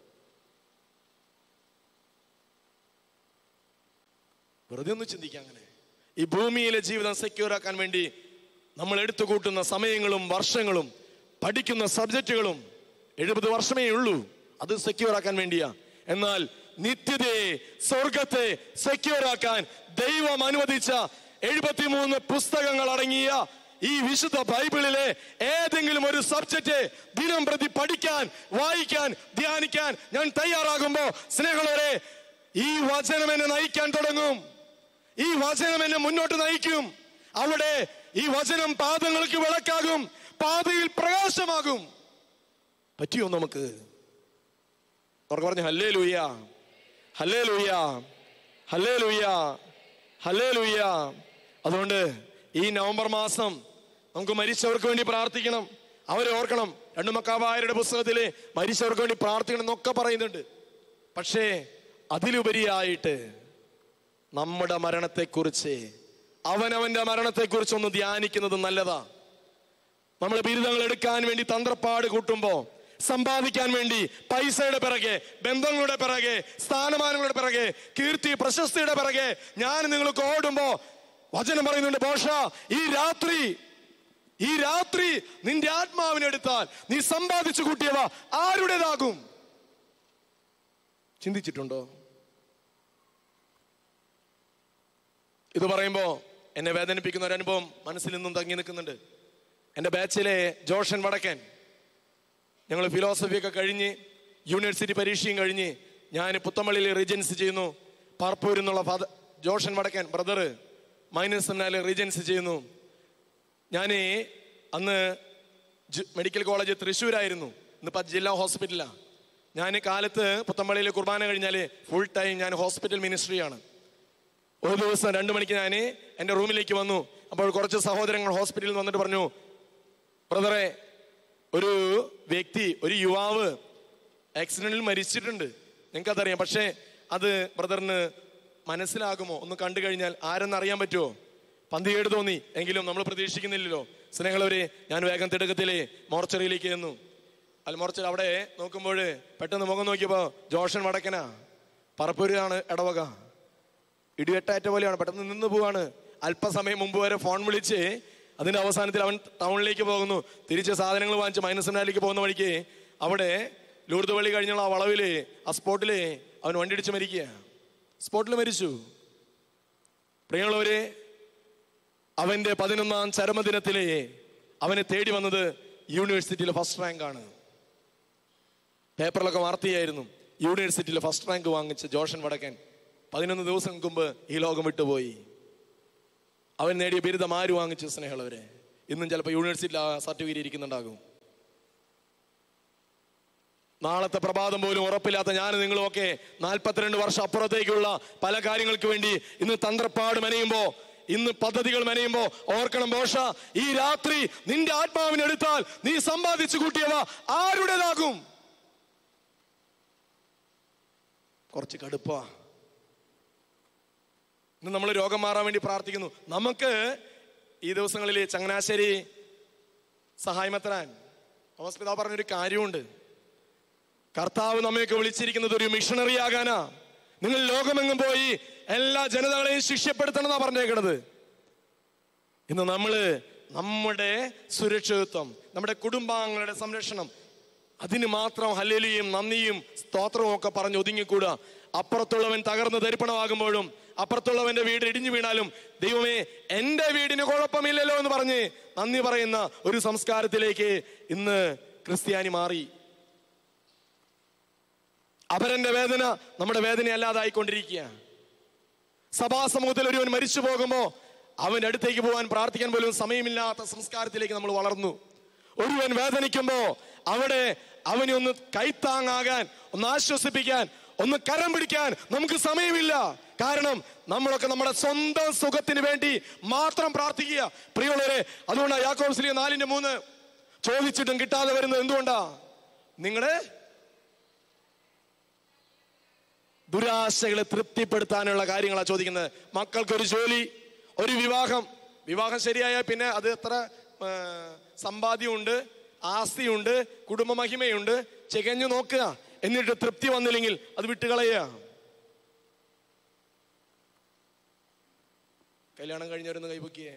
വെറുതെ ഒന്ന് ചിന്തിക്കാം അങ്ങനെ ഈ ഭൂമിയിലെ ജീവിതം സെക്യൂർ ആക്കാൻ വേണ്ടി നമ്മൾ എടുത്തു കൂട്ടുന്ന സമയങ്ങളും വർഷങ്ങളും പഠിക്കുന്ന സബ്ജക്റ്റുകളും എഴുപത് വർഷമേ ഉള്ളൂ അത് സെക്യൂർ ആക്കാൻ വേണ്ടിയാ എന്നാൽ നിത്യതയെ സ്വർഗത്തെ സെക്യൂർ ആക്കാൻ ദൈവം അനുവദിച്ച എഴുപത്തിമൂന്ന് പുസ്തകങ്ങൾ അടങ്ങിയ ഈ വിശുദ്ധ ബൈബിളിലെ ഏതെങ്കിലും ഒരു സബ്ജക്റ്റ് ദിനം പ്രതി പഠിക്കാൻ വായിക്കാൻ ധ്യാനിക്കാൻ ഞാൻ തയ്യാറാകുമ്പോ സ്നേഹമുള്ളവരെ ഈ വചനം എന്നെ നയിക്കാൻ തുടങ്ങും ഈ വചനം എന്നെ മുന്നോട്ട് നയിക്കും അവിടെ ഈ വചനം പാദങ്ങൾക്ക് വിളക്കാകും പാതയിൽ പ്രകാശമാകും പറ്റിയോ നമുക്ക് അവർക്ക് പറഞ്ഞു ഹല്ലേ ലൂയ ഹല്ലേ ലൂയ ഹല്ലേ ലൂയ ഹല്ലേ ലൂയ അതുകൊണ്ട് ഈ നവംബർ മാസം നമുക്ക് മരിച്ചവർക്ക് വേണ്ടി പ്രാർത്ഥിക്കണം അവരെ ഓർക്കണം രണ്ടു മക്കാവായരുടെ പുസ്തകത്തില് മരിച്ചവർക്ക് വേണ്ടി പ്രാർത്ഥിക്കണം എന്നൊക്കെ പറയുന്നുണ്ട് പക്ഷേ അതിലുപരിയായിട്ട് നമ്മുടെ മരണത്തെക്കുറിച്ച് അവനവന്റെ മരണത്തെക്കുറിച്ച് ഒന്ന് ധ്യാനിക്കുന്നത് നല്ലതാ നമ്മൾ ബിരുദങ്ങൾ എടുക്കാൻ വേണ്ടി തന്ത്രപ്പാട് കൂട്ടുമ്പോ സമ്പാദിക്കാൻ വേണ്ടി പൈസയുടെ പിറകെ ബന്ധങ്ങളുടെ പിറകെ സ്ഥാനമാനങ്ങളുടെ പിറകെ കീർത്തി പ്രശസ്തിയുടെ പിറകെ ഞാൻ നിങ്ങൾക്ക് ഓടുമ്പോ വചനം പറയുന്നുണ്ട് ബോഷ ഈ രാത്രി ഈ രാത്രി നിന്റെ ആത്മാവിനെടുത്താൽ നീ സമ്പാദിച്ചു കൂട്ടിയവ ആരുടേതാകും ചിന്തിച്ചിട്ടുണ്ടോ ഇത് പറയുമ്പോ എന്നെ വേദനിപ്പിക്കുന്ന ഒരു അനുഭവം മനസ്സിൽ നിന്നും തങ്ങി നിൽക്കുന്നുണ്ട് എൻ്റെ ബാച്ചിലെ ജോഷൻ വടക്കൻ ഞങ്ങൾ ഫിലോസഫി ഒക്കെ കഴിഞ്ഞ് യൂണിവേഴ്സിറ്റി പരീക്ഷയും കഴിഞ്ഞ് ഞാൻ പുത്തമ്പള്ളിയിൽ റീജൻസി ചെയ്യുന്നു പാർപ്പൂരിൽ നിന്നുള്ള ഫാദർ ജോഷൻ വടക്കൻ ബ്രദർ മൈനസ് സെമിനാറിൽ റീജൻസി ചെയ്യുന്നു ഞാൻ അന്ന് ജ് മെഡിക്കൽ കോളേജ് തൃശ്ശൂരായിരുന്നു ഇന്നിപ്പോൾ ജില്ലാ ഹോസ്പിറ്റലാണ് ഞാൻ കാലത്ത് പുത്തമ്പള്ളിയിൽ കുർബാന കഴിഞ്ഞാൽ ഫുൾ ടൈം ഞാൻ ഹോസ്പിറ്റൽ മിനിസ്ട്രിയാണ് ഒരു ദിവസം രണ്ടു മണിക്ക് ഞാൻ എൻ്റെ റൂമിലേക്ക് വന്നു അപ്പോൾ കുറച്ച് സഹോദരങ്ങൾ ഹോസ്പിറ്റലിൽ വന്നിട്ട് പറഞ്ഞു ബ്രദറെ ഒരു വ്യക്തി ഒരു യുവാവ് ആക്സിഡന്റിൽ മരിച്ചിട്ടുണ്ട് നിങ്ങൾക്കതറിയാം പക്ഷേ അത് ബ്രദറിന് മനസ്സിലാകുമോ ഒന്ന് കണ്ടു കഴിഞ്ഞാൽ ആരെന്ന് അറിയാൻ പറ്റുമോ പന്തികേട് തോന്നി എങ്കിലും നമ്മൾ പ്രതീക്ഷിക്കുന്നില്ലല്ലോ സ്നേഹമുള്ളവരെ ഞാൻ വേഗം തിടുക്കത്തിലെ മോർച്ചറിയിലേക്ക് ചെന്നു അല്ല മോർച്ചറി അവിടെ നോക്കുമ്പോൾ പെട്ടെന്ന് മുഖം നോക്കിയപ്പോൾ ജോഷൻ വടക്കനാ പറപ്പൂരാണ് ഇടവക ഇടിവെട്ടാറ്റ പോലെയാണ് പെട്ടെന്ന് നിന്ന് പോവാണ് അല്പസമയം മുമ്പ് വരെ ഫോൺ വിളിച്ച് അതിന്റെ അവസാനത്തിൽ അവൻ ടൗണിലേക്ക് പോകുന്നു തിരിച്ച് സാധനങ്ങൾ വാങ്ങിച്ച് മൈനസിനാലേക്ക് പോകുന്ന വഴിക്ക് അവിടെ ലൂർദ് പള്ളി കഴിഞ്ഞുള്ള ആ വളവില് ആ സ്പോട്ടില് അവൻ വണ്ടി ഇടിച്ച് മരിക്കുക സ്പോട്ടിൽ മരിച്ചു പ്രിയമുള്ളവരെ അവന്റെ പതിനൊന്നാം ചരമദിനത്തിലെ അവനെ തേടി വന്നത് യൂണിവേഴ്സിറ്റിയിലെ ഫസ്റ്റ് റാങ്ക് ആണ് പേപ്പറിലൊക്കെ വാർത്തയായിരുന്നു യൂണിവേഴ്സിറ്റിയിൽ ഫസ്റ്റ് റാങ്ക് വാങ്ങിച്ച ജോഷൻ വടക്കൻ പതിനൊന്ന് ദിവസം മുമ്പ് ഈ ലോകം വിട്ടുപോയി അവൻ നേടിയ ബിരുദം ആര് വാങ്ങിച്ചു സ്നേഹമുള്ളവരെ ഇന്നും ചിലപ്പോൾ യൂണിവേഴ്സിറ്റിയിൽ ആ സർട്ടിഫിക്കറ്റ് ഇരിക്കുന്നുണ്ടാകും നാളത്തെ പ്രഭാതം പോലും ഉറപ്പില്ലാത്ത ഞാൻ നിങ്ങളും ഒക്കെ നാൽപ്പത്തിരണ്ട് വർഷം അപ്പുറത്തേക്കുള്ള പല കാര്യങ്ങൾക്ക് വേണ്ടി ഇന്ന് തന്ത്രപ്പാട് മെനയുമ്പോ ഇന്ന് പദ്ധതികൾ മെനയുമ്പോ ഓർക്കണം ബോഷ ഈ രാത്രി നിന്റെ ആത്മാവിനെടുത്താൽ നീ സമ്പാദിച്ചു കൂട്ടിയവ ആരുടേതാകും കുറച്ച് കടുപ്പാ ഇന്ന് നമ്മൾ രോഗം മാറാൻ വേണ്ടി പ്രാർത്ഥിക്കുന്നു നമുക്ക് ഈ ദിവസങ്ങളിൽ ചങ്ങനാശ്ശേരി സഹായമത്രാൻ ഹോസ്പിറ്റൽ പറഞ്ഞൊരു കാര്യമുണ്ട് കർത്താവ് നമ്മയൊക്കെ വിളിച്ചിരിക്കുന്നത് ഒരു മിഷണറി ആകാനാ നിങ്ങൾ ലോകമെങ്ങും പോയി എല്ലാ ജനതകളെയും ശിഷ്യപ്പെടുത്തണമെന്നാ പറഞ്ഞേക്കണത് ഇന്ന് നമ്മള് നമ്മുടെ സുരക്ഷിതത്വം നമ്മുടെ കുടുംബാംഗങ്ങളുടെ സംരക്ഷണം അതിന് മാത്രം ഹല്ലേലിയും നന്ദിയും സ്തോത്രവും ഒക്കെ പറഞ്ഞ് ഒതുങ്ങിക്കൂടാ അപ്പുറത്തുള്ളവൻ തകർന്ന് ദരിപ്പണമാകുമ്പോഴും അപ്പുറത്തുള്ളവന്റെ വീട് ഇടിഞ്ഞു വീണാലും ദൈവമേ എന്റെ വീടിന് കുഴപ്പമില്ലല്ലോ എന്ന് പറഞ്ഞ് നന്ദി പറയുന്ന ഒരു സംസ്കാരത്തിലേക്ക് ഇന്ന് ക്രിസ്ത്യാനി മാറി അപരന്റെ വേദന നമ്മുടെ വേദന അല്ലാതായിക്കൊണ്ടിരിക്കുക സഭാസമൂഹത്തിൽ ഒരുവൻ മരിച്ചു പോകുമ്പോ അവന്റെ അടുത്തേക്ക് പോകാൻ പ്രാർത്ഥിക്കാൻ പോലും സമയമില്ലാത്ത സംസ്കാരത്തിലേക്ക് നമ്മൾ വളർന്നു ഒരുവൻ വേദനിക്കുമ്പോ അവിടെ അവനെ ഒന്ന് കൈത്താങ്ങാകാൻ ഒന്ന് ആശ്വസിപ്പിക്കാൻ ഒന്ന് കരം പിടിക്കാൻ നമുക്ക് സമയമില്ല കാരണം നമ്മളൊക്കെ നമ്മുടെ സ്വന്തം സുഖത്തിന് വേണ്ടി മാത്രം പ്രാർത്ഥിക്കുക പ്രിയമുള്ളവരെ അതുകൊണ്ടാണ് യാക്കോബ് സ്ലീ നാലിന്റെ മൂന്ന് ചോദിച്ചിട്ടും കിട്ടാതെ വരുന്നത് എന്തുകൊണ്ടാ നിങ്ങളുടെ ദുരാശകളെ തൃപ്തിപ്പെടുത്താനുള്ള കാര്യങ്ങളാണ് ചോദിക്കുന്നത് മക്കൾക്കൊരു ജോലി ഒരു വിവാഹം വിവാഹം ശരിയായാൽ പിന്നെ അത് എത്ര ആ, സമ്പാദ്യമുണ്ട് ആസ്തിയുണ്ട് കുടുംബ മഹിമയുണ്ട് ചികഞ്ഞു നോക്കുക എന്നിട്ട് തൃപ്തി വന്നില്ലെങ്കിൽ അത് വിട്ടുകളയുക കല്യാണം കഴിഞ്ഞവരൊന്ന് കൈപൊക്കിയേ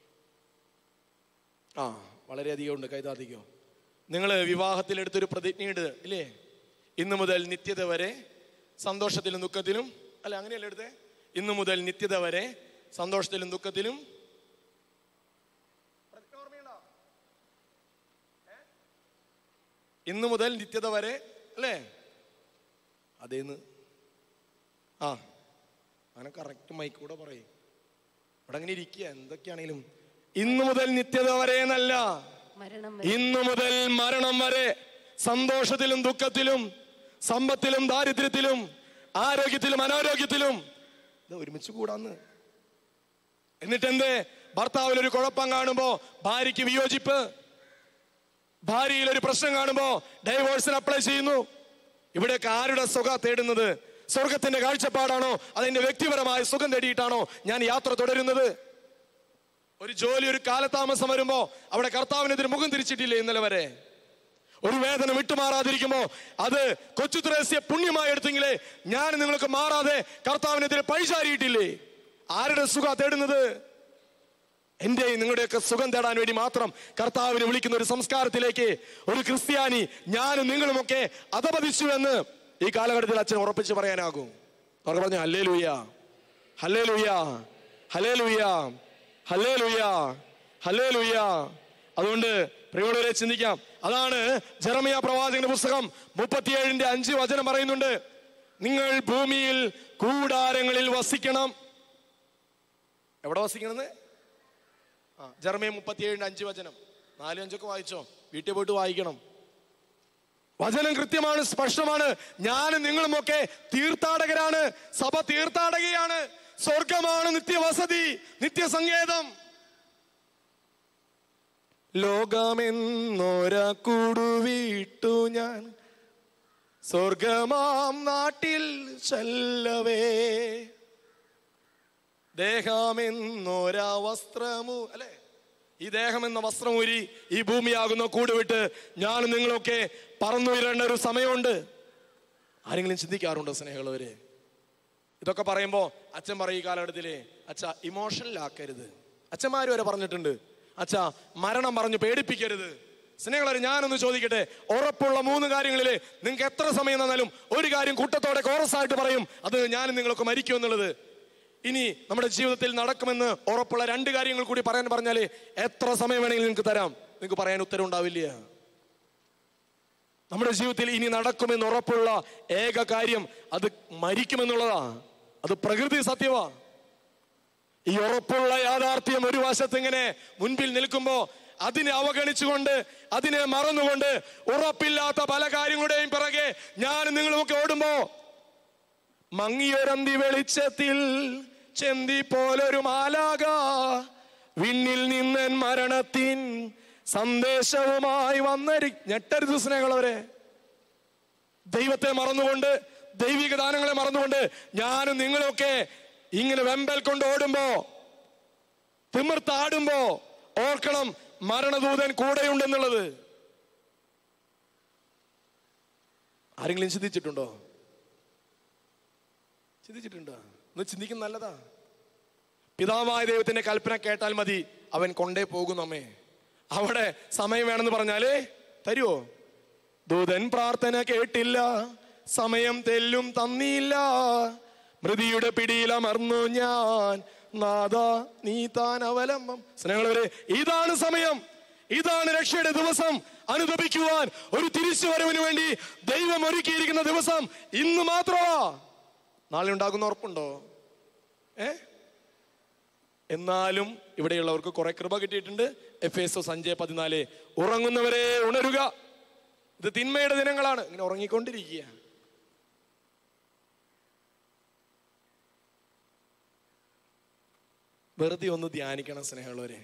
ആ വളരെയധികം ഉണ്ട് കൈതാധികം നിങ്ങൾ വിവാഹത്തിലെടുത്തൊരു പ്രതിജ്ഞയുണ്ട് ഇല്ലേ ഇന്നു മുതൽ നിത്യത വരെ സന്തോഷത്തിലും ദുഃഖത്തിലും അല്ല അങ്ങനെയല്ല എടുത്തേ ഇന്നു മുതൽ നിത്യത വരെ സന്തോഷത്തിലും ദുഃഖത്തിലും പ്രതിജ്ഞ ഓർമ്മയുണ്ടോ? ഏ? ഇന്നു മുതൽ നിത്യത വരെ അല്ലേ അതേന്ന് ആ അങ്ങനെ കറക്റ്റ് മൈക്കൂടെ പറയും ഇവിടെ അങ്ങനെ ഇരിക്കുക എന്തൊക്കെയാണെങ്കിലും ഇന്നു മുതൽ നിത്യത വരെ എന്നല്ല മരണം ഇന്നു മുതൽ മരണം വരെ സന്തോഷത്തിലും ദുഃഖത്തിലും സമ്പത്തിലും ദാരിദ്ര്യത്തിലും ആരോഗ്യത്തിലും അനാരോഗ്യത്തിലും ഇത് ഒരുമിച്ച് കൂടാന്ന് എന്നിട്ട് എന്തേ ഭർത്താവിൽ ഒരു കുഴപ്പം കാണുമ്പോ ഭാര്യയ്ക്ക് വിയോജിപ്പ് ഭാര്യയിൽ ഒരു പ്രശ്നം കാണുമ്പോ ഡൈവോഴ്സിന് അപ്ലൈ ചെയ്യുന്നു ഇവിടെയൊക്കെ ആരുടെ സുഖ തേടുന്നത് സ്വർഗത്തിന്റെ കാഴ്ചപ്പാടാണോ അതിന്റെ വ്യക്തിപരമായ സുഖം തേടിയിട്ടാണോ ഞാൻ യാത്ര തുടരുന്നത് ഒരു ജോലി ഒരു കാലതാമസം വരുമ്പോ അവിടെ കർത്താവിനെതിരെ മുഖം തിരിച്ചിട്ടില്ലേ ഇന്നലെ വരെ ഒരു വേദന വിട്ടുമാറാതിരിക്കുമ്പോ അത് കൊച്ചു ത്രേസ്യ പുണ്യമായി എടുത്തെങ്കിലേ ഞാൻ നിങ്ങൾക്ക് മാറാതെ കർത്താവിനെതിരെ പഴിചാരിയിട്ടില്ലേ ആരുടെ സുഖ തേടുന്നത് എന്റെയും നിങ്ങളുടെയൊക്കെ സുഖം തേടാൻ വേണ്ടി മാത്രം കർത്താവിനെ വിളിക്കുന്ന ഒരു സംസ്കാരത്തിലേക്ക് ഒരു ക്രിസ്ത്യാനി ഞാനും നിങ്ങളുമൊക്കെ അധപതിച്ചു എന്ന് ഈ കാലഘട്ടത്തിൽ അച്ഛൻ ഉറപ്പിച്ച് പറയാനാകും അവർ പറഞ്ഞു ഹല്ലേ ലൂയ ഹല്ലേ ലൂയ ഹല്ലേ ലൂയ ഹല്ലേ ലൂയ ഹല്ലേ ലൂയ അതുകൊണ്ട് പ്രിയമുള്ളവരെ ചിന്തിക്കാം അതാണ് ജെറമിയ പ്രവാചകന്റെ പുസ്തകം മുപ്പത്തിയേഴിന്റെ അഞ്ച് വചനം പറയുന്നുണ്ട് നിങ്ങൾ ഭൂമിയിൽ കൂടാരങ്ങളിൽ വസിക്കണം എവിടെ വസിക്കണമെന്ന് ആ ജർമ്മയ മുപ്പത്തിയേഴിന്റെ അഞ്ച് വചനം നാലും അഞ്ചൊക്കെ വായിച്ചോ വീട്ടിൽ പോയിട്ട് വായിക്കണം വചനം കൃത്യമാണ് സ്പഷ്ടമാണ് ഞാനും നിങ്ങളുമൊക്കെ തീർത്ഥാടകരാണ് സഭ തീർത്ഥാടകയാണ് സ്വർഗമാണ് നിത്യവസതി നിത്യസങ്കേതം ലോകമെന്നൊര കൂടുവിട്ടു ഞാൻ സ്വർഗമാം നാട്ടിൽ ചെല്ലവേ ദേഹമെന്നൊര വസ്ത്രമു അല്ലെ ഈ ദേഹം എന്ന വസ്ത്രമൂരി ഈ ഭൂമിയാകുന്ന കൂടുവിട്ട് ഞാനും നിങ്ങളൊക്കെ പറന്നുയരേണ്ട ഒരു സമയമുണ്ട് ആരെങ്കിലും ചിന്തിക്കാറുണ്ടോ സ്നേഹമുള്ളവര് ഇതൊക്കെ പറയുമ്പോ അച്ഛൻ പറയും ഈ കാലഘട്ടത്തിലെ അച്ഛ ഇമോഷണൽ ആക്കരുത് അച്ഛന്മാര് വരെ പറഞ്ഞിട്ടുണ്ട് അച്ഛ മരണം പറഞ്ഞു പേടിപ്പിക്കരുത് സ്നേഹമുള്ളവർ ഞാനൊന്ന് ചോദിക്കട്ടെ ഉറപ്പുള്ള മൂന്ന് കാര്യങ്ങളില് നിങ്ങൾക്ക് എത്ര സമയം തന്നാലും ഒരു കാര്യം കൂട്ടത്തോടെ കോറസ് ആയിട്ട് പറയും അത് ഞാനും നിങ്ങളൊക്കെ മരിക്കും എന്നുള്ളത് ഇനി നമ്മുടെ ജീവിതത്തിൽ നടക്കുമെന്ന് ഉറപ്പുള്ള രണ്ട് കാര്യങ്ങൾ കൂടി പറയാൻ പറഞ്ഞാല് എത്ര സമയം വേണമെങ്കിലും നിങ്ങൾക്ക് തരാം നിങ്ങൾക്ക് പറയാൻ ഉത്തരം ഉണ്ടാവില്ല നമ്മുടെ ജീവിതത്തിൽ ഇനി നടക്കുമെന്ന് ഉറപ്പുള്ള ഏക കാര്യം അത് മരിക്കുമെന്നുള്ളതാ അത് പ്രകൃതി സത്യമാ ഈ ഉറപ്പുള്ള യാഥാർത്ഥ്യം ഒരു വശത്ത് ഇങ്ങനെ മുൻപിൽ നിൽക്കുമ്പോ അതിനെ അവഗണിച്ചുകൊണ്ട് അതിനെ മറന്നുകൊണ്ട് ഉറപ്പില്ലാത്ത പല കാര്യങ്ങളുടെയും പിറകെ ഞാൻ നിങ്ങളുമൊക്കെ ഓടുമ്പോ മങ്ങിയൊരന്തി വെളിച്ചത്തിൽ ചെന്തി പോലൊരു മാലാക വിണ്ണിൽ നിന്നൻ മരണത്തിൻ സന്ദേശവുമായി വന്നരി ഞെട്ടരുത് സ്നേഹമുള്ളവരെ ദൈവത്തെ മറന്നുകൊണ്ട് ദൈവിക ദാനങ്ങളെ മറന്നുകൊണ്ട് ഞാനും നിങ്ങളൊക്കെ ഇങ്ങനെ വെമ്പൽ കൊണ്ട് ഓടുമ്പോ തിമിർത്താടുമ്പോ ഓർക്കണം മരണദൂതൻ കൂടെയുണ്ടെന്നുള്ളത് ആരെങ്കിലും ചിന്തിച്ചിട്ടുണ്ടോ ചിന്തിച്ചിട്ടുണ്ടോ ഒന്ന് ചിന്തിക്കുന്ന നല്ലതാ പിതാവായ ദൈവത്തിന്റെ കൽപ്പന കേട്ടാൽ മതി അവൻ കൊണ്ടേ പോകും നമ്മെ അവിടെ സമയം വേണമെന്ന് പറഞ്ഞാലേ തരുവോ ദൂതൻ പ്രാർത്ഥന കേട്ടില്ല സമയം തെല്ലും തന്നില്ല മൃതിയുടെ പിടിയിലമർന്നു ഞാൻ നാദ നീ താൻ അവലംബം സ്നേഹങ്ങളവരെ ഇതാണ് സമയം ഇതാണ് രക്ഷയുടെ ദിവസം അനുദപിക്കുവാൻ ഒരു തിരിച്ചുവരവിന് വേണ്ടി ദൈവം ഒരുക്കിയിരിക്കുന്ന ദിവസം ഇന്ന് മാത്രമാ നാളെ ഉണ്ടാകുന്ന ഉറപ്പുണ്ടോ ഏ എന്നാലും ഇവിടെയുള്ളവർക്ക് കുറെ കൃപ കിട്ടിയിട്ടുണ്ട് എഫ് എസ് സഞ്ജയ് പതിനാല് ഉറങ്ങുന്നവരെ ഉണരുക ഇത് തിന്മയുടെ ദിനങ്ങളാണ് ഇങ്ങനെ ഉറങ്ങിക്കൊണ്ടിരിക്കുക വെറുതെ ഒന്ന് ധ്യാനിക്കണം സ്നേഹമുള്ളവരെ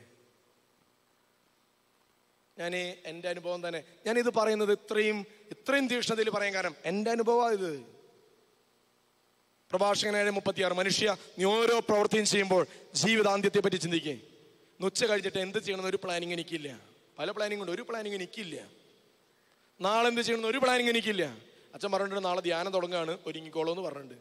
ഞാൻ എൻ്റെ അനുഭവം തന്നെ ഞാൻ ഇത് പറയുന്നത് ഇത്രയും ഇത്രയും തീക്ഷ്ണതയിൽ പറയാൻ കാരണം എൻ്റെ അനുഭവമാണ് ഇത് പ്രഭാഷകനായ മുപ്പത്തിയാറ് മനുഷ്യ നീ ഓരോ പ്രവൃത്തിയും ചെയ്യുമ്പോൾ ജീവിതാന്ത്യത്തെ പറ്റി ചിന്തിക്കേ ഉച്ച കഴിഞ്ഞിട്ട് എന്ത് ചെയ്യണമെന്ന് ഒരു പ്ലാനിങ് എനിക്കില്ല പല പ്ലാനിങ് ഉണ്ട് ഒരു പ്ലാനിങ് എനിക്കില്ല നാളെ എന്ത് ചെയ്യണമെന്ന് ഒരു പ്ലാനിങ് എനിക്കില്ല അച്ഛൻ പറഞ്ഞിട്ടുണ്ട് നാളെ ധ്യാനം തുടങ്ങുകയാണ് ഒരുങ്ങിക്കോളൂ എന്ന് പറഞ്ഞിട്ടുണ്ട്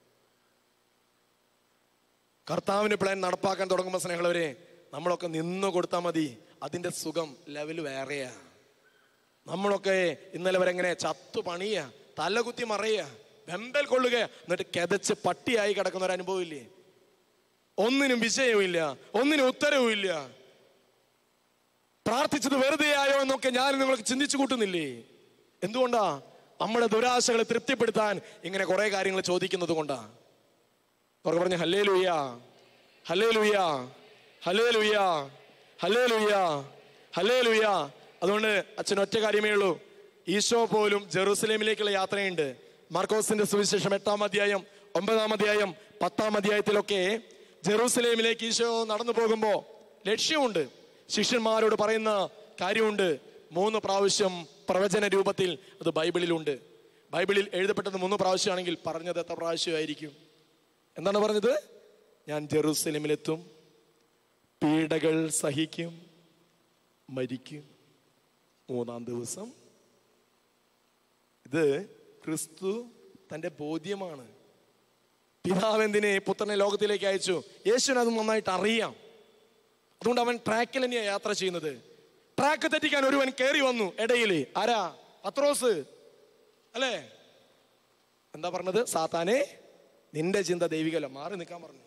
കർത്താവിന്റെ പ്ലാൻ നടപ്പാക്കാൻ തുടങ്ങുമ്പോൾ സ്നേഹമുള്ളവരെ നമ്മളൊക്കെ നിന്ന് കൊടുത്താൽ മതി അതിന്റെ സുഖം ലെവൽ വേറെയാ നമ്മളൊക്കെ ഇന്നലെ വരെ എങ്ങനെ ചത്തു പണിയ തലകുത്തി മറയുക വെമ്പൽ കൊള്ളുക എന്നിട്ട് കിതച്ച് പട്ടിയായി കിടക്കുന്ന ഒരു അനുഭവം ഇല്ലേ ഒന്നിനും വിജയവുമില്ല ഒന്നിനും ഉത്തരവുമില്ല പ്രാർത്ഥിച്ചത് വെറുതെ ആയോ എന്നൊക്കെ ഞാൻ നിങ്ങൾക്ക് ചിന്തിച്ചു കൂട്ടുന്നില്ലേ എന്തുകൊണ്ടാ നമ്മുടെ ദുരാശകളെ തൃപ്തിപ്പെടുത്താൻ ഇങ്ങനെ കുറെ കാര്യങ്ങൾ ചോദിക്കുന്നത് കൊണ്ടാ അവർക്ക് പറഞ്ഞു ഹല്ലേ ലൂയ ഹല്ലേ ലൂയ ഹല്ലേ ലൂയ ഹല്ലേ ലൂയ ഹല്ലേ ലൂയ അതുകൊണ്ട് അച്ഛൻ ഒറ്റ കാര്യമേ ഉള്ളൂ ഈശോ പോലും ജെറൂസലേമിലേക്കുള്ള യാത്രയുണ്ട് മാർക്കോസിന്റെ സുവിശേഷം എട്ടാം അധ്യായം ഒമ്പതാം അധ്യായം പത്താം അധ്യായത്തിലൊക്കെ ജെറൂസലേമിലേക്ക് ഈശോ നടന്നു പോകുമ്പോ ലക്ഷ്യമുണ്ട് ശിഷ്യന്മാരോട് പറയുന്ന കാര്യമുണ്ട് മൂന്ന് പ്രാവശ്യം പ്രവചന രൂപത്തിൽ അത് ബൈബിളിലുണ്ട് ബൈബിളിൽ എഴുതപ്പെട്ടത് മൂന്ന് പ്രാവശ്യമാണെങ്കിൽ പറഞ്ഞത് എത്ര പ്രാവശ്യമായിരിക്കും എന്താണ് പറഞ്ഞത് ഞാൻ ജെറൂസലേമിലെത്തും പീഡകൾ സഹിക്കും മരിക്കും മൂന്നാം ദിവസം ഇത് ക്രിസ്തു തന്റെ ബോധ്യമാണ് പിതാവ് എന്തിനെ പുത്രനെ ലോകത്തിലേക്ക് അയച്ചു യേശുവിന് അത് നന്നായിട്ട് അറിയാം അതുകൊണ്ട് അവൻ ട്രാക്കിൽ തന്നെയാണ് യാത്ര ചെയ്യുന്നത് ട്രാക്ക് തെറ്റിക്കാൻ ഒരുവൻ കയറി വന്നു ഇടയിൽ ആരാ പത്രോസ് അല്ലേ എന്താ പറഞ്ഞത് സാത്താനെ നിന്റെ ചിന്ത ദൈവികല്ല മാറി നിൽക്കാൻ പറഞ്ഞു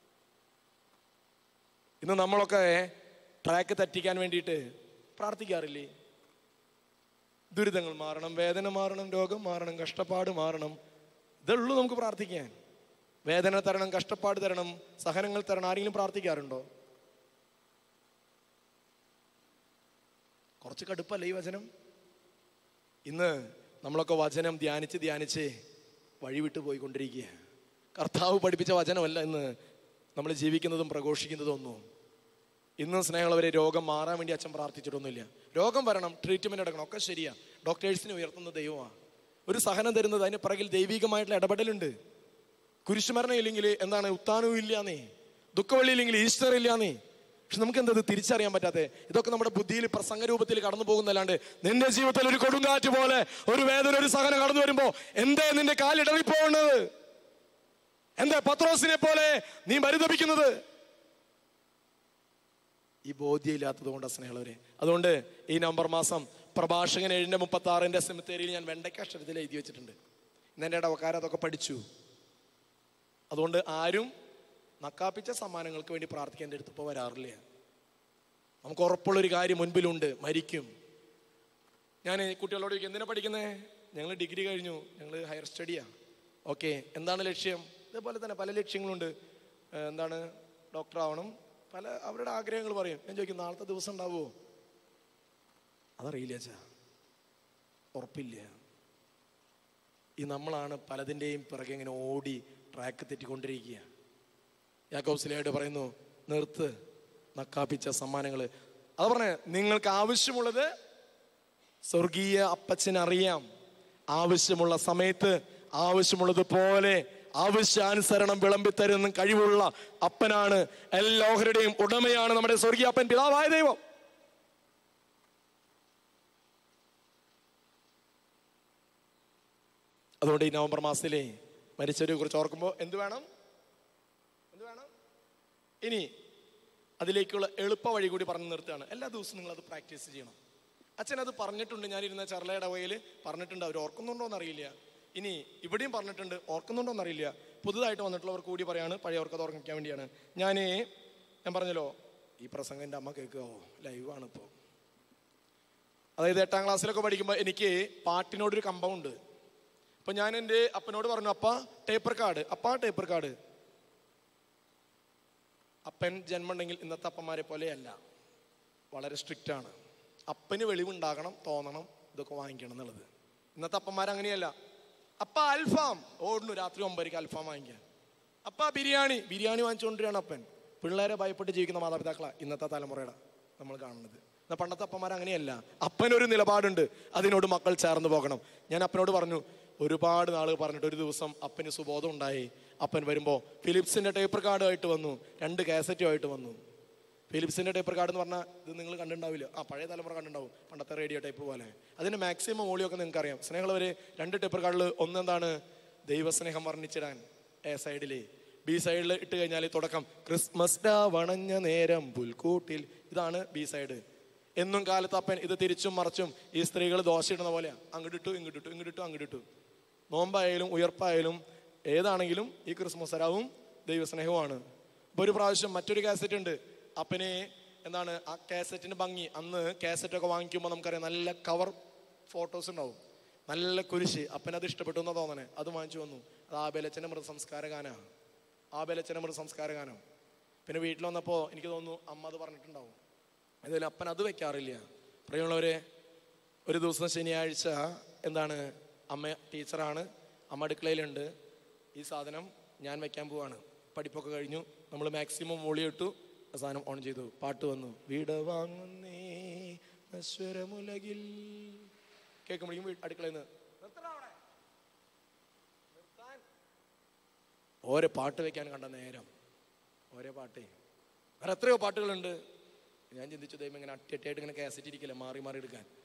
ഇന്ന് നമ്മളൊക്കെ ട്രാക്ക് തെറ്റിക്കാൻ വേണ്ടിയിട്ട് പ്രാർത്ഥിക്കാറില്ലേ ദുരിതങ്ങൾ മാറണം വേദന മാറണം രോഗം മാറണം കഷ്ടപ്പാട് മാറണം ഇതുള്ളൂ നമുക്ക് പ്രാർത്ഥിക്കാൻ വേദന തരണം കഷ്ടപ്പാട് തരണം സഹനങ്ങൾ തരണം ആരെങ്കിലും പ്രാർത്ഥിക്കാറുണ്ടോ കുറച്ച് കടുപ്പല്ലേ ഈ വചനം ഇന്ന് നമ്മളൊക്കെ വചനം ധ്യാനിച്ച് ധ്യാനിച്ച് വഴിവിട്ട് പോയിക്കൊണ്ടിരിക്കുക കർത്താവ് പഠിപ്പിച്ച വചനമല്ല ഇന്ന് നമ്മൾ ജീവിക്കുന്നതും പ്രഘോഷിക്കുന്നതും ഒന്നും ഇന്ന് സ്നേഹമുള്ളവരെ രോഗം മാറാൻ വേണ്ടി അച്ഛൻ പ്രാർത്ഥിച്ചിട്ടൊന്നുമില്ല രോഗം വരണം ട്രീറ്റ്മെന്റ് എടുക്കണം ഒക്കെ ശരിയാ ഡോക്ടേഴ്സിനെ ഉയർത്തുന്ന ദൈവമാണ് ഒരു സഹനം തരുന്നത് അതിന് പിറകിൽ ദൈവികമായിട്ടുള്ള ഇടപെടലുണ്ട് കുരിശുമരണം ഇല്ലെങ്കിൽ എന്താണ് ഉത്താനവും ഇല്ലാന്നേ ദുഃഖവെള്ളി ഇല്ലെങ്കിൽ ഈസ്റ്റർ ഇല്ലാന്നേ പക്ഷെ നമുക്ക് എന്താ ഇത് തിരിച്ചറിയാൻ പറ്റാത്തെ ഇതൊക്കെ നമ്മുടെ ബുദ്ധിയിൽ പ്രസംഗ രൂപത്തിൽ കടന്നു പോകുന്നല്ലാണ്ട് നിന്റെ ജീവിതത്തിൽ ഒരു കൊടുങ്കാറ്റ് പോലെ ഒരു വേദന ഒരു സഹനം കടന്നു വരുമ്പോ എന്തേ നിന്റെ കാലിടറിപ്പോകുന്നത് എന്താ പത്രോസിനെ പോലെ നീ പരിതപിക്കുന്നത് ഈ ബോധ്യമില്ലാത്തത് കൊണ്ട് സ്നേഹമുള്ളവരെ അതുകൊണ്ട് ഈ നവംബർ മാസം പ്രഭാഷകൻ ഏഴിന്റെ മുപ്പത്തി ആറിന്റെ സെമിത്തേരിയിൽ ഞാൻ വെണ്ടയ്ക്ക അക്ഷരത്തിൽ എഴുതി വെച്ചിട്ടുണ്ട് ഇന്ന് എൻ്റെ ഇടവക്കാർ അതൊക്കെ പഠിച്ചു അതുകൊണ്ട് ആരും നക്കാപ്പിച്ച സമ്മാനങ്ങൾക്ക് വേണ്ടി പ്രാർത്ഥിക്കാൻ എൻ്റെ അടുത്ത് ഇപ്പോൾ വരാറില്ല നമുക്ക് ഉറപ്പുള്ളൊരു കാര്യം മുൻപിലുണ്ട് മരിക്കും ഞാൻ കുട്ടികളോട് ചോദിക്കും എന്തിനാ പഠിക്കുന്നേ ഞങ്ങൾ ഡിഗ്രി കഴിഞ്ഞു ഞങ്ങൾ ഹയർ സ്റ്റഡിയാ ഓക്കെ എന്താണ് ലക്ഷ്യം ഇതേപോലെ തന്നെ പല ലക്ഷ്യങ്ങളുണ്ട് ഏഹ് എന്താണ് ഡോക്ടർ ആവണം പല അവരുടെ ആഗ്രഹങ്ങൾ പറയും ഞാൻ ചോദിക്കും നാളത്തെ ദിവസം ഉണ്ടാവുമോ അതറിയില്ല അച്ഛാ ഉറപ്പില്ല ഈ നമ്മളാണ് പലതിൻ്റെയും പിറകെ ഇങ്ങനെ ഓടി ട്രാക്ക് തെറ്റിക്കൊണ്ടിരിക്കുക യാക്കോബ്സിലായിട്ട് പറയുന്നു നിർത്ത് നക്കാപ്പിച്ച സമ്മാനങ്ങൾ അത് പറഞ്ഞേ നിങ്ങൾക്ക് ആവശ്യമുള്ളത് സ്വർഗീയ അപ്പച്ചന് അറിയാം ആവശ്യമുള്ള സമയത്ത് ആവശ്യമുള്ളത് പോലെ ആവശ്യാനുസരണം വിളമ്പിത്തരുന്ന കഴിവുള്ള അപ്പനാണ് എല്ലാ ഓഹരിയുടെയും ഉടമയാണ് നമ്മുടെ സ്വർഗീയ അപ്പൻ പിതാവായ ദൈവം അതുകൊണ്ട് ഈ നവംബർ മാസത്തിലെ മരിച്ചവരെ കുറിച്ച് ഓർക്കുമ്പോൾ എന്ത് വേണം എന്ത് വേണം ഇനി അതിലേക്കുള്ള എളുപ്പ വഴി കൂടി പറഞ്ഞു നിർത്തുകയാണ് എല്ലാ ദിവസവും നിങ്ങൾ അത് പ്രാക്ടീസ് ചെയ്യണം അച്ഛൻ അത് പറഞ്ഞിട്ടുണ്ട് ഞാനിരുന്ന ചർലയുടെ വകയിൽ പറഞ്ഞിട്ടുണ്ട് അവർ ഓർക്കുന്നുണ്ടോ എന്നറിയില്ല ഇനി ഇവിടെയും പറഞ്ഞിട്ടുണ്ട് ഓർക്കുന്നുണ്ടോ എന്നറിയില്ല പുതുതായിട്ട് വന്നിട്ടുള്ളവർക്ക് കൂടി പറയാണ് പഴയവർക്ക് അത് ഓർമ്മിക്കാൻ വേണ്ടിയാണ് ഞാൻ ഞാൻ പറഞ്ഞല്ലോ ഈ പ്രസംഗം എൻ്റെ അമ്മ കേൾക്കാവോ ലൈവാണ് ഇപ്പോൾ അതായത് എട്ടാം ക്ലാസ്സിലൊക്കെ പഠിക്കുമ്പോൾ എനിക്ക് പാട്ടിനോടൊരു കമ്പമുണ്ട് അപ്പൊ ഞാൻ എൻ്റെ അപ്പനോട് പറഞ്ഞു അപ്പ ടേപ്പർ കാർഡ് അപ്പ ടേപ്പർ കാർഡ് അപ്പൻ ജന്മമുണ്ടെങ്കിൽ ഇന്നത്തെ അപ്പന്മാരെ പോലെയല്ല വളരെ സ്ട്രിക്റ്റ് ആണ് അപ്പന് വെളിവുണ്ടാകണം തോന്നണം ഇതൊക്കെ വാങ്ങിക്കണം എന്നുള്ളത് ഇന്നത്തെ അപ്പന്മാർ അങ്ങനെയല്ല അപ്പ അൽഫാം ഓടുന്നു രാത്രി ഒമ്പതരക്ക് അൽഫാം വാങ്ങിക്കാൻ അപ്പ ബിരിയാണി ബിരിയാണി വാങ്ങിച്ചുകൊണ്ടിരിക്കുകയാണ് അപ്പൻ പിള്ളേരെ ഭയപ്പെട്ട് ജീവിക്കുന്ന മാതാപിതാക്കളാ ഇന്നത്തെ തലമുറയുടെ നമ്മൾ കാണുന്നത് എന്നാൽ പണ്ടത്തെ അപ്പന്മാർ അങ്ങനെയല്ല അപ്പനൊരു നിലപാടുണ്ട് അതിനോട് മക്കൾ ചേർന്ന് പോകണം ഞാൻ അപ്പനോട് പറഞ്ഞു ഒരുപാട് നാൾ പറഞ്ഞിട്ട് ഒരു ദിവസം അപ്പന് സുബോധം ഉണ്ടായി അപ്പൻ വരുമ്പോൾ ഫിലിപ്സിന്റെ ടേപ്പർ കാർഡുമായിട്ട് വന്നു രണ്ട് കാസറ്റുമായിട്ട് വന്നു ഫിലിപ്സിന്റെ ടേപ്പർ കാർഡ് എന്ന് പറഞ്ഞാൽ ഇത് നിങ്ങൾ കണ്ടിട്ടുണ്ടാവില്ല ആ പഴയ തലമുറ കണ്ടിട്ടുണ്ടാവും പണ്ടത്തെ റേഡിയോ ടൈപ്പ് പോലെ അതിന്റെ മാക്സിമം വോളിയൊക്കെ നിങ്ങൾക്ക് അറിയാം സ്നേഹമുള്ളവര് രണ്ട് ടേപ്പർ കാർഡിൽ ഒന്നെന്താണ് ദൈവസ്നേഹം വർണ്ണിച്ചിടാൻ എ സൈഡില് ബി സൈഡിൽ ഇട്ട് കഴിഞ്ഞാൽ തുടക്കം ക്രിസ്മസ് ഡാ വണഞ്ഞ നേരം പുൽക്കൂട്ടിൽ ഇതാണ് ബി സൈഡ് എന്നും കാലത്ത് അപ്പൻ ഇത് തിരിച്ചും മറച്ചും ഈ സ്ത്രീകൾ ദോശ ഇടുന്ന പോലെ അങ്ങോട്ടിട്ടു ഇങ്ങോട്ടിട്ടു ഇങ്ങോട്ടിട്ടു അങ്ങോട്ടിട്ടു നോമ്പായാലും ഉയർപ്പായാലും ഏതാണെങ്കിലും ഈ ക്രിസ്മസ് തരാവും ദൈവസ്നേഹവുമാണ് ഇപ്പൊ ഒരു പ്രാവശ്യം മറ്റൊരു കാസറ്റ് ഉണ്ട് അപ്പനെ എന്താണ് ആ കാസറ്റിന് ഭംഗി അന്ന് കാസറ്റ് ഒക്കെ വാങ്ങിക്കുമ്പോൾ നമുക്കറിയാം നല്ല കവർ ഫോട്ടോസ് ഉണ്ടാവും നല്ല കുരിശ് അപ്പനത് ഇഷ്ടപ്പെട്ടു എന്നാ തോന്നണേ അത് വാങ്ങിച്ചു വന്നു അത് ആബേലച്ചന്റെ മൃതസംസ്കാര ഗാനാണ് ആബേലച്ചന്റെ മൃതസംസ്കാര ഗാനം പിന്നെ വീട്ടിൽ വന്നപ്പോൾ എനിക്ക് തോന്നുന്നു അമ്മ അത് പറഞ്ഞിട്ടുണ്ടാവും അതിൽ അപ്പൻ അത് വെക്കാറില്ല പ്രിയമുള്ളവരെ ഒരു ദിവസം ശനിയാഴ്ച എന്താണ് അമ്മ ടീച്ചറാണ് അമ്മ അടുക്കളയിലുണ്ട് ഈ സാധനം ഞാൻ വെക്കാൻ പോവാണ് പഠിപ്പൊക്കെ കഴിഞ്ഞു നമ്മൾ മാക്സിമം വോളി ഇട്ടു ആ സാധനം ഓൺ ചെയ്തു പാട്ട് വന്നു വീട് വാങ്ങുന്നേ നശ്വരമുലകിൽ കേൾക്കുമ്പോഴേക്കും വീ- അടുക്കളയിൽ നിന്ന് "നിർത്തടാ അവിടെ. നിർത്താൻ." ഓരോ പാട്ട് വെക്കാൻ കണ്ട നേരം ഓരോ പാട്ടേ വേറെ എത്രയോ പാട്ടുകളുണ്ട് ഞാൻ ചിന്തിച്ചു ദൈവം ഇങ്ങനെ അട്ടിയട്ടായിട്ട് ഇങ്ങനെ കാസറ്റ് ഇരിക്കില്ല മാറി മാറി എടുക്കാൻ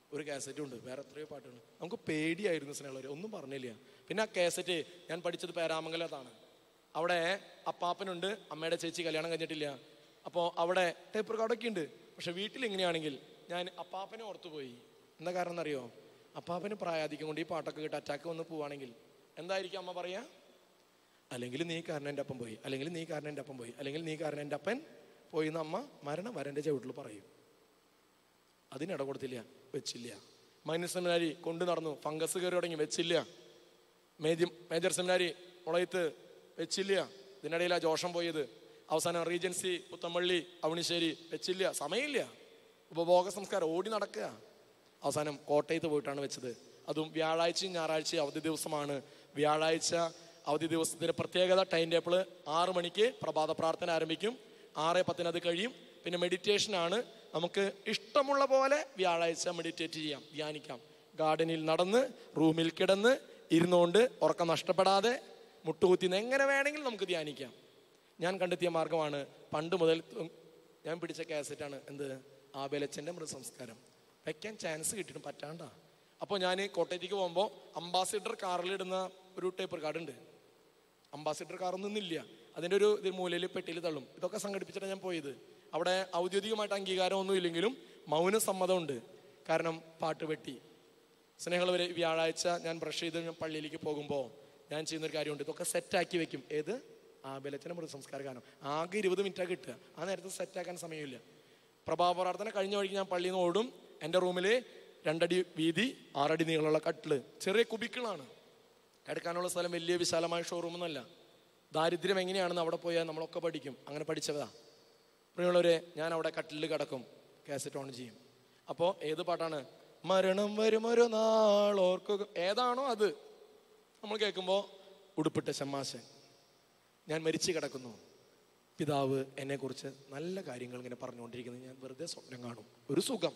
ഒരു കാസറ്റും ഉണ്ട് വേറെ എത്രയോ പാട്ടുണ്ട് നമുക്ക് പേടിയായിരുന്നു സ്നേഹമുള്ളവർ ഒന്നും പറഞ്ഞില്ല പിന്നെ ആ കാസറ്റ് ഞാൻ പഠിച്ചത് പേരാമംഗലത്താണ് അവിടെ അപ്പാപ്പനുണ്ട് അമ്മയുടെ ചേച്ചി കല്യാണം കഴിഞ്ഞിട്ടില്ല അപ്പോൾ അവിടെ ടേപ്പ് റെക്കോർഡൊക്കെ ഉണ്ട് പക്ഷെ വീട്ടിൽ എങ്ങനെയാണെങ്കിൽ ഞാൻ അപ്പാപ്പനെ ഓർത്തു പോയി എന്താ കാരണം എന്നറിയോ അപ്പാപ്പന് പ്രായാധികം കൊണ്ട് ഈ പാട്ടൊക്കെ കേട്ട് അറ്റാക്ക് വന്ന് പോവാണെങ്കിൽ എന്തായിരിക്കും അമ്മ പറയാ അല്ലെങ്കിൽ നീ കാരണം എൻ്റെ അപ്പം പോയി അല്ലെങ്കിൽ നീ കാരണം എൻ്റെ അപ്പം പോയി അല്ലെങ്കിൽ നീ കാരണം എൻ്റെ അപ്പൻ പോയി എന്ന് അമ്മ മരണം വരൻ്റെ ചവിട്ടിൽ പറയും അതിനിട കൊടുത്തില്ല വെച്ചില്ല മൈനസ് സെമിനാരി കൊണ്ടു നടന്നു ഫംഗസ് കയറി തുടങ്ങി വെച്ചില്ല മേജർ മേജർ സെമിനാരി മുളയത്ത് വെച്ചില്ല ഇതിനിടയിലാണ് ജോഷം പോയത് അവസാനം റീജൻസി പുത്തമ്പള്ളി അവണിശ്ശേരി വെച്ചില്ല സമയമില്ല ഉപഭോഗ സംസ്കാരം ഓടി നടക്കുക അവസാനം കോട്ടയത്ത് പോയിട്ടാണ് വെച്ചത് അതും വ്യാഴാഴ്ചയും ഞായറാഴ്ചയും അവധി ദിവസമാണ് വ്യാഴാഴ്ച അവധി ദിവസത്തിന്റെ പ്രത്യേകത ടൈം ടേബിൾ ആറ് മണിക്ക് പ്രഭാത പ്രാർത്ഥന ആരംഭിക്കും ആറ് പത്തിന് അത് കഴിയും പിന്നെ മെഡിറ്റേഷൻ ആണ് നമുക്ക് ഇഷ്ടമുള്ള പോലെ വ്യാഴാഴ്ച മെഡിറ്റേറ്റ് ചെയ്യാം ധ്യാനിക്കാം ഗാർഡനിൽ നടന്ന് റൂമിൽ കിടന്ന് ഇരുന്നുകൊണ്ട് ഉറക്കം നഷ്ടപ്പെടാതെ മുട്ടുകുത്തി എങ്ങനെ വേണമെങ്കിലും നമുക്ക് ധ്യാനിക്കാം ഞാൻ കണ്ടെത്തിയ മാർഗമാണ് പണ്ട് മുതൽ തു- ഞാൻ പിടിച്ച കാസറ്റാണ് എന്ത് ആബേലച്ചൻ്റെ മൃതസംസ്കാരം വെക്കാൻ ചാൻസ് കിട്ടിയിട്ടും പറ്റാണ്ടാ അപ്പോൾ ഞാൻ കോട്ടയത്തേക്ക് പോകുമ്പോൾ അംബാസിഡർ കാറിലിടുന്ന ഒരു ടേപ്പ് റെക്കോർഡ് ഉണ്ട് അംബാസിഡർ കാറൊന്നും ഇല്ല അതിൻ്റെ ഒരു ഇത് മൂലയിൽ പെട്ടിയിൽ തള്ളും ഇതൊക്കെ സംഘടിപ്പിച്ചിട്ടാണ് ഞാൻ പോയത് അവിടെ ഔദ്യോഗികമായിട്ട് അംഗീകാരമൊന്നും ഇല്ലെങ്കിലും മൗന സമ്മതമുണ്ട് കാരണം പാട്ട് വെട്ടി സ്നേഹമുള്ളവരെ വ്യാഴാഴ്ച ഞാൻ ബ്രഷ് ചെയ്ത് ഞാൻ പള്ളിയിലേക്ക് പോകുമ്പോൾ ഞാൻ ചെയ്യുന്നൊരു കാര്യമുണ്ട് ഇതൊക്കെ സെറ്റാക്കി വെക്കും ഏത് ആ ബലച്ചന മൃത സംസ്കാര ഗാനം ആകെ ഇരുപത് മിനിറ്റാണ് കിട്ടുക ആ നേരത്തെ സെറ്റാക്കാൻ സമയമില്ല പ്രഭാത പ്രാർത്ഥന കഴിഞ്ഞ വഴിക്ക് ഞാൻ പള്ളിയിൽ നിന്ന് ഓടും എൻ്റെ റൂമിൽ രണ്ടടി വീതി ആറടി നീളമുള്ള കട്ടില് ചെറിയ കുബിക്കിളാണ് കിടക്കാനുള്ള സ്ഥലം വലിയ വിശാലമായ ഷോറൂമൊന്നുമല്ല ദാരിദ്ര്യം എങ്ങനെയാണെന്ന് അവിടെ പോയാൽ നമ്മളൊക്കെ പഠിക്കും അങ്ങനെ പഠിച്ചതാ പ്രിയമുള്ളവരെ ഞാൻ അവിടെ കട്ടിലിൽ കിടക്കും കാസറ്റ് ഓൺ ചെയ്യും അപ്പോൾ ഏത് പാട്ടാണ് മരണം വരും ഒരു നാൾ ഓർക്കുക ഏതാണോ അത് നമ്മൾ കേൾക്കുമ്പോൾ ഉടുപ്പിട്ട ശമ്മാശൻ ഞാൻ മരിച്ചു കിടക്കുന്നു പിതാവ് എന്നെക്കുറിച്ച് നല്ല കാര്യങ്ങൾ ഇങ്ങനെ പറഞ്ഞുകൊണ്ടിരിക്കുന്നത് ഞാൻ വെറുതെ സ്വപ്നം കാണും ഒരു സുഖം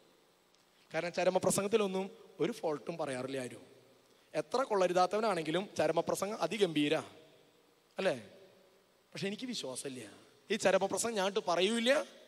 കാരണം ചരമപ്രസംഗത്തിലൊന്നും ഒരു ഫോൾട്ടും പറയാറില്ല ആരും എത്ര കൊള്ളരുതാത്തവനാണെങ്കിലും ചരമപ്രസംഗം അതിഗംഭീര അല്ലേ പക്ഷെ എനിക്ക് വിശ്വാസമില്ല ഈ ചരമപ്രസംഗം ഞാൻ പറയൂല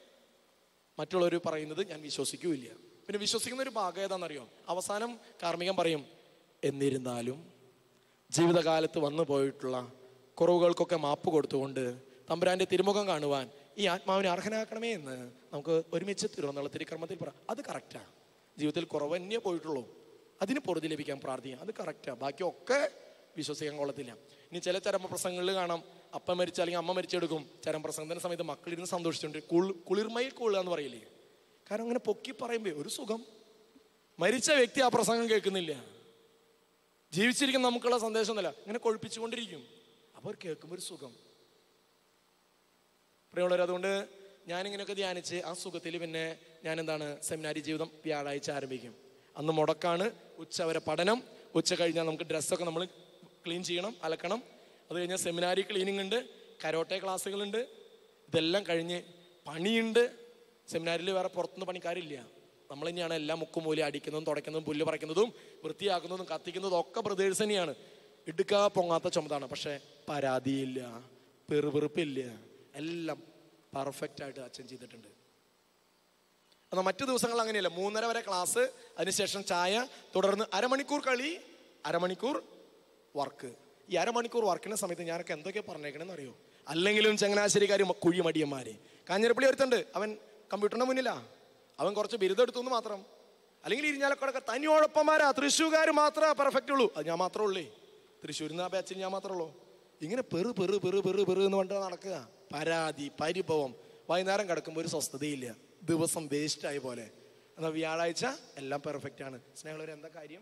മറ്റുള്ളവർ പറയുന്നത് ഞാൻ വിശ്വസിക്കൂല പിന്നെ വിശ്വസിക്കുന്ന ഒരു ഭാഗം ഏതാണെന്നറിയോ അവസാനം കാർമ്മികൻ പറയും എന്നിരുന്നാലും ജീവിതകാലത്ത് വന്നു പോയിട്ടുള്ള കുറവുകൾക്കൊക്കെ മാപ്പ് കൊടുത്തുകൊണ്ട് തമ്പുരാന്റെ തിരുമുഖം കാണുവാൻ ഈ ആത്മാവിനെ അർഹനാക്കണമേ എന്ന് നമുക്ക് ഒരുമിച്ച് തിരുവനന്തപുരം തിരുക്കർമ്മത്തിൽ പറ അത് കറക്റ്റാ ജീവിതത്തിൽ കുറവ് തന്നെ പോയിട്ടുള്ളൂ അതിന് പൊറുതി ലഭിക്കാൻ പ്രാർത്ഥിക്കാം അത് കറക്റ്റാ ബാക്കിയൊക്കെ വിശ്വസിക്കാൻ കൊള്ളത്തില്ല ഇനി ചില ചരമപ്രസംഗങ്ങളിൽ കാണാം അപ്പ മരിച്ച അല്ലെങ്കിൽ അമ്മ മരിച്ചെടുക്കും ചരമപ്രസംഗത്തിന്റെ സമയത്ത് മക്കളിരുന്ന് സന്തോഷിച്ചുകൊണ്ട് കുൾ കുളിർമയിൽ കൊള്ളുക എന്ന് പറയില്ലേ കാരണം അങ്ങനെ പൊക്കി പറയുമ്പോ ഒരു സുഖം മരിച്ച വ്യക്തി ആ പ്രസംഗം കേൾക്കുന്നില്ല ജീവിച്ചിരിക്കുന്ന നമുക്കുള്ള സന്ദേശം ഒന്നുമില്ല ഇങ്ങനെ കൊഴിപ്പിച്ചുകൊണ്ടിരിക്കും അപ്പോൾ അവർ കേൾക്കുമ്പോൾ ഒരു സുഖം പ്രിയമുള്ളവർ അതുകൊണ്ട് ഞാനിങ്ങനെയൊക്കെ ധ്യാനിച്ച് ആ സുഖത്തിൽ പിന്നെ ഞാൻ എന്താണ് സെമിനാരി ജീവിതം വ്യാഴാഴ്ച ആരംഭിക്കും അന്ന് മുടക്കാണ് ഉച്ച വരെ പഠനം ഉച്ച കഴിഞ്ഞാൽ നമുക്ക് ഡ്രസ്സൊക്കെ നമ്മൾ ക്ലീൻ ചെയ്യണം അലക്കണം അത് കഴിഞ്ഞാൽ സെമിനാരി ക്ലീനിങ് ഉണ്ട് കരോട്ടെ ക്ലാസ്സുകളുണ്ട് ഇതെല്ലാം കഴിഞ്ഞ് പണിയുണ്ട് സെമിനാരിൽ വേറെ പുറത്തുനിന്ന് പണിക്കാരില്ല നമ്മൾ തന്നെയാണ് എല്ലാം മുക്കുമൂലി അടിക്കുന്നതും തുടയ്ക്കുന്നതും പുല്ല് പറിക്കുന്നതും വൃത്തിയാക്കുന്നതും കത്തിക്കുന്നതും ഒക്കെ ബ്രദേഴ്സ് തന്നെയാണ് ഇടുക്ക പൊങ്ങാത്ത ചുമതാണ് പക്ഷെ പരാതിയില്ല പെറുപെറുപ്പില്ല എല്ലാം പെർഫെക്റ്റ് ആയിട്ട് അച്ഛൻ ചെയ്തിട്ടുണ്ട് എന്നാൽ മറ്റു ദിവസങ്ങൾ അങ്ങനെയല്ല മൂന്നര വരെ ക്ലാസ് അതിനുശേഷം ചായ തുടർന്ന് അരമണിക്കൂർ കളി അരമണിക്കൂർ വർക്ക് ഈ അരമണിക്കൂർ വർക്കിന്റെ സമയത്ത് ഞാനൊക്കെ എന്തൊക്കെയാ പറഞ്ഞേക്കണെന്ന് അറിയോ അല്ലെങ്കിലും ചങ്ങനാശ്ശേരിക്കാർ കുഴിമടിയന്മാര് കാഞ്ഞിരപ്പള്ളി ഒരുത്തുണ്ട് അവൻ കമ്പ്യൂട്ടറിന്റെ മുന്നിലാ അവൻ കുറച്ച് ബിരുദം എടുത്തു എന്ന് മാത്രം അല്ലെങ്കിൽ ഇരിഞ്ഞാലക്കുടക്ക തനിയോടൊപ്പമാരാ തൃശ്ശൂർക്കാർ മാത്രമേ പെർഫെക്റ്റ് ഉള്ളൂ അത് ഞാൻ മാത്രമേ ഉള്ളേ തൃശ്ശൂരിൽ നിന്ന് ആ ബാച്ചിൽ ഞാൻ മാത്രമേ ഉള്ളൂ ഇങ്ങനെ പെറു പെറു പെറു പെറു പെറു എന്ന് പറഞ്ഞിട്ട് നടക്കുക പരാതി പരിഭവം വൈകുന്നേരം കിടക്കുമ്പോൾ ഒരു സ്വസ്ഥതയില്ല ദിവസം വേസ്റ്റ് ആയ പോലെ എന്നാൽ വ്യാഴാഴ്ച എല്ലാം പെർഫെക്റ്റ് ആണ് സ്നേഹമുള്ളവർ എന്താ കാര്യം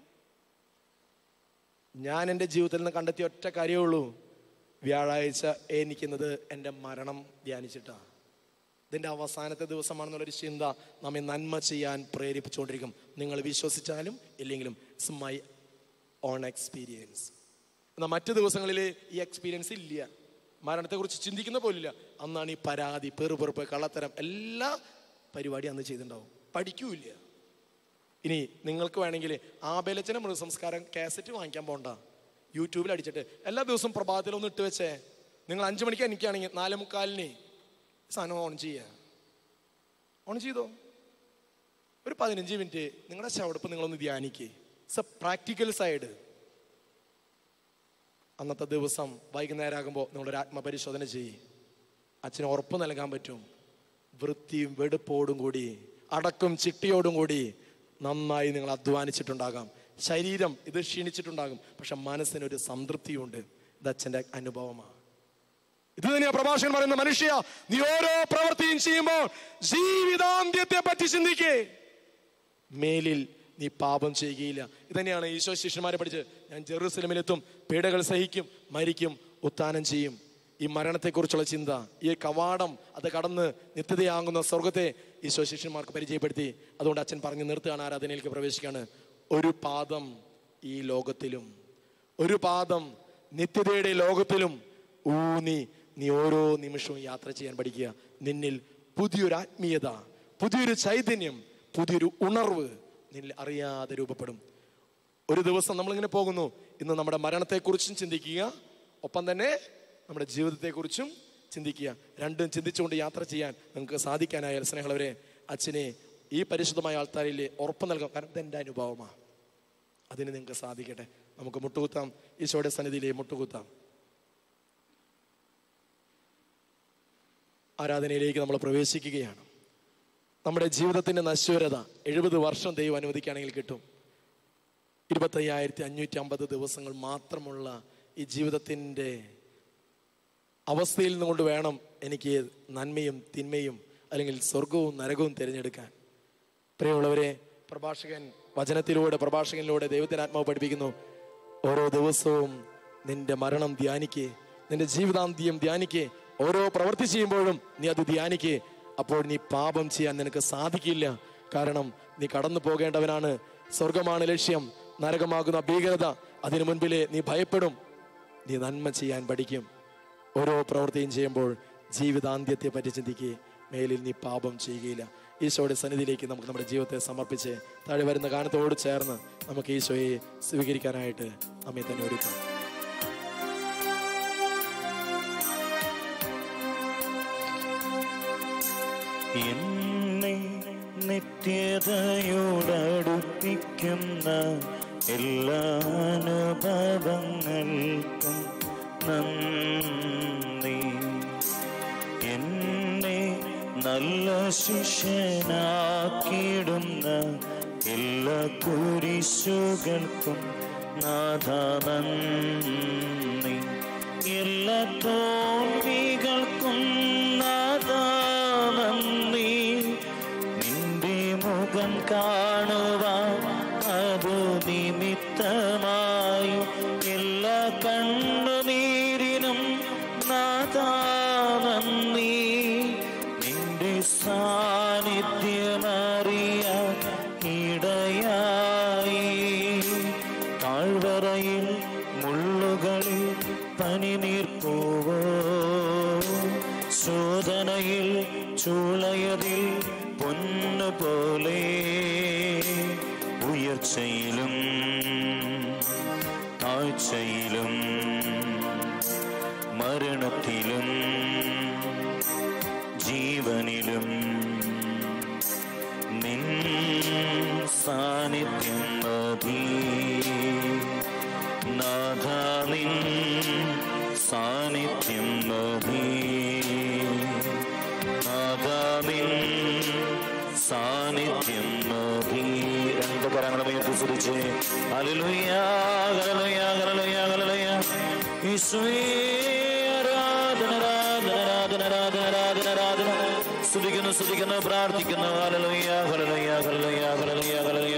ഞാൻ എൻ്റെ ജീവിതത്തിൽ നിന്ന് കണ്ടെത്തിയ ഒറ്റ കാര്യമേ ഉള്ളൂ വ്യാഴാഴ്ച എണിക്കുന്നത് എൻ്റെ മരണം ധ്യാനിച്ചിട്ടാണ് ഇതിൻ്റെ അവസാനത്തെ ദിവസമാണെന്നുള്ളൊരു ചിന്ത നമ്മെ നന്മ ചെയ്യാൻ പ്രേരിപ്പിച്ചുകൊണ്ടിരിക്കും നിങ്ങൾ വിശ്വസിച്ചാലും ഇല്ലെങ്കിലും ഇറ്റ്സ് മൈ ഓൺ എക്സ്പീരിയൻസ് എന്നാൽ മറ്റു ദിവസങ്ങളിൽ ഈ എക്സ്പീരിയൻസ് ഇല്ല മരണത്തെക്കുറിച്ച് ചിന്തിക്കുന്ന പോലില്ല അന്നാണ് ഈ പരാതി പെറുപെറുപ്പ് കള്ളത്തരം എല്ലാ പരിപാടി അന്ന് ചെയ്തിട്ടുണ്ടാവും പഠിക്കൂല ഇനി നിങ്ങൾക്ക് വേണമെങ്കിൽ ആബേലച്ചന മൃഗസംസ്കാരം കാസറ്റ് വാങ്ങിക്കാൻ പോണ്ട യൂട്യൂബിൽ അടിച്ചിട്ട് എല്ലാ ദിവസവും പ്രഭാതത്തിൽ ഒന്ന് ഇട്ട് വെച്ചേ നിങ്ങൾ അഞ്ചു മണിക്ക് എനിക്കാണെങ്കിൽ നാലേ മുക്കാലിന് സാധനം ഓൺ ചെയ്യുക ഓൺ ചെയ്തോ ഒരു പതിനഞ്ച് മിനിറ്റ് നിങ്ങളുടെ ചവിടപ്പ് നിങ്ങളൊന്ന് ധ്യാനിക്കേ ഇറ്റ്സ് എ പ്രാക്ടിക്കൽ സൈഡ് അന്നത്തെ ദിവസം വൈകുന്നേരം ആകുമ്പോൾ നിങ്ങളൊരു ആത്മപരിശോധന ചെയ്യ് അച്ഛന് ഉറപ്പ് നൽകാൻ പറ്റും വൃത്തിയും വെടുപ്പോടും കൂടി അടക്കും ചിട്ടിയോടും കൂടി നന്നായി നിങ്ങൾ അധ്വാനിച്ചിട്ടുണ്ടാകാം ശരീരം ഇത് ക്ഷീണിച്ചിട്ടുണ്ടാകും പക്ഷെ മനസ്സിനൊരു സംതൃപ്തിയുണ്ട് ഇത് അച്ഛൻ്റെ അനുഭവമാണ് ഇത് തന്നെയാ പ്രഭാഷകൻ പറയുന്ന മനുഷ്യ നീ ഓരോ പ്രവൃത്തിയും ചെയ്യുമ്പോൾ ജീവിതാന്ത്യത്തെ പറ്റി ചിന്തിക്കേ മേലിൽ നീ പാപം ചെയ്യുകയില്ല ഇതന്നെയാണ് ഈശോ ശിഷ്യന്മാരെ പഠിച്ച് ഞാൻ ജെറൂസലമിലെത്തും പീഡകൾ സഹിക്കും മരിക്കും ഉത്ഥാനം ചെയ്യും ഈ മരണത്തെക്കുറിച്ചുള്ള ചിന്ത ഈ കവാടം അത് കടന്ന് നിത്യതയാകുന്ന സ്വർഗത്തെ ഈശോ ശിഷ്യന്മാർക്ക് പരിചയപ്പെടുത്തി അതുകൊണ്ട് അച്ഛൻ പറഞ്ഞു നിർത്തുകയാണ് ആരാധനയിലേക്ക് പ്രവേശിക്കുകയാണ് ഒരു പാദം ഈ ലോകത്തിലും ഒരു പാദം നിത്യതയുടെ ലോകത്തിലും ഊന്നി നീ ഓരോ നിമിഷവും യാത്ര ചെയ്യാൻ പഠിക്കുക നിന്നിൽ പുതിയൊരു ആത്മീയത പുതിയൊരു ചൈതന്യം പുതിയൊരു ഉണർവ് നിന്നിൽ അറിയാതെ രൂപപ്പെടും ഒരു ദിവസം നമ്മളിങ്ങനെ പോകുന്നു ഇന്ന് നമ്മുടെ മരണത്തെക്കുറിച്ചും ചിന്തിക്കുക ഒപ്പം തന്നെ നമ്മുടെ ജീവിതത്തെക്കുറിച്ചും ചിന്തിക്കുക രണ്ടും ചിന്തിച്ചുകൊണ്ട് യാത്ര ചെയ്യാൻ നിങ്ങൾക്ക് സാധിക്കാനായാൽ സ്നേഹമുള്ളവരെ അച്ഛനെ ഈ പരിശുദ്ധമായ ആൾക്കാരിൽ ഉറപ്പ് നൽകാം കാരണം ഇതെൻ്റെ അനുഭവമാണ് അതിന് നിങ്ങൾക്ക് സാധിക്കട്ടെ നമുക്ക് മുട്ടുകുത്താം ഈശോയുടെ സന്നിധിയിലെ മുട്ടുകുത്താം ആരാധനയിലേക്ക് നമ്മൾ പ്രവേശിക്കുകയാണ് നമ്മുടെ ജീവിതത്തിന്റെ നശ്വരത എഴുപത് വർഷം ദൈവം അനുവദിക്കുകയാണെങ്കിൽ കിട്ടും ഇരുപത്തയ്യായിരത്തി അഞ്ഞൂറ്റി അമ്പത് ദിവസങ്ങൾ മാത്രമുള്ള ഈ ജീവിതത്തിൻ്റെ അവസ്ഥയിൽ നിന്നുകൊണ്ട് വേണം എനിക്ക് നന്മയും തിന്മയും അല്ലെങ്കിൽ സ്വർഗവും നരകവും തിരഞ്ഞെടുക്കാൻ പ്രിയമുള്ളവരെ പ്രഭാഷകൻ വചനത്തിലൂടെ പ്രഭാഷകനിലൂടെ ദൈവത്തിന് ആത്മാവ് പഠിപ്പിക്കുന്നു ഓരോ ദിവസവും നിന്റെ മരണം ധ്യാനിക്കേ നിന്റെ ജീവിതാന്ത്യം ധ്യാനിക്കേ ഓരോ പ്രവൃത്തി ചെയ്യുമ്പോഴും നീ അത് ധ്യാനിക്കേ അപ്പോൾ നീ പാപം ചെയ്യാൻ നിനക്ക് സാധിക്കില്ല കാരണം നീ കടന്നു പോകേണ്ടവനാണ് സ്വർഗമാണ് ലക്ഷ്യം നരകമാകുന്ന ഭീകരത അതിനു മുൻപിലെ നീ ഭയപ്പെടും നീ നന്മ ചെയ്യാൻ പഠിക്കും ഓരോ പ്രവൃത്തിയും ചെയ്യുമ്പോൾ ജീവിതാന്ത്യത്തെ പറ്റി ചിന്തിക്കുക മേലിൽ നീ പാപം ചെയ്യുകയില്ല ഈശോയുടെ സന്നിധിയിലേക്ക് നമുക്ക് നമ്മുടെ ജീവിതത്തെ സമർപ്പിച്ച് താഴെ വരുന്ന ഗാനത്തോട് ചേർന്ന് നമുക്ക് ഈശോയെ സ്വീകരിക്കാനായിട്ട് നമ്മെ തന്നെ ഒരുക്കാം എന്നെ നിത്യതയോടടുപ്പിക്കുന്ന എല്ലാ അനുഭവങ്ങൾക്കും നന്ദി എന്നെ നല്ല ശിഷ്യനാക്കിയിടുന്ന എല്ലാ കുരിശുകൾക്കും നാഥ നന്ദി എല്ലാ തോൽവികൾക്കും നാഥ നന്ദി നിന്റെ മുഖം കാണുവാൻ അത് നിമിത്തമായി എല്ലാ കണ്ണുനീരിനും നാഥ നന്ദി നിന്റെ സാന്നിധ്യമറിയാൻ ഇടയായി താഴ്വരയിൽ മുള്ളുകളിൽ പനിനീർപ്പൂവോ ശോധനയിൽ ചൂളയതിൽ പൊന്നുപോലെ ഉയർച്ചയിലും താഴ്ചയിലും മരണത്തിലും ജീവനിലും നിൻ സാന്നിധ്യം മതി നാഥ നിൻ സാന്നിധ്യം മതി നാഥ നിൻ സാന്നിധ്യം മതി രണ്ട് കരങ്ങളും ഉയർത്തി സ്തുതിച്ച് ഹല്ലേലൂയ ഹല്ലേലൂയ ഹല്ലേലൂയ ഹല്ലേലൂയ യേശുവേ ആരാധന ആരാധന ആരാധന ആരാധന ആരാധന ആരാധന സ്തുതിക്കുന്നു സ്തുതിക്കുന്നു പ്രാർത്ഥിക്കുന്നു ഹല്ലേലൂയ ഹല്ലേലൂയ ഹല്ലേലൂയ ഹല്ലേലൂയ ഹല്ലേലൂയ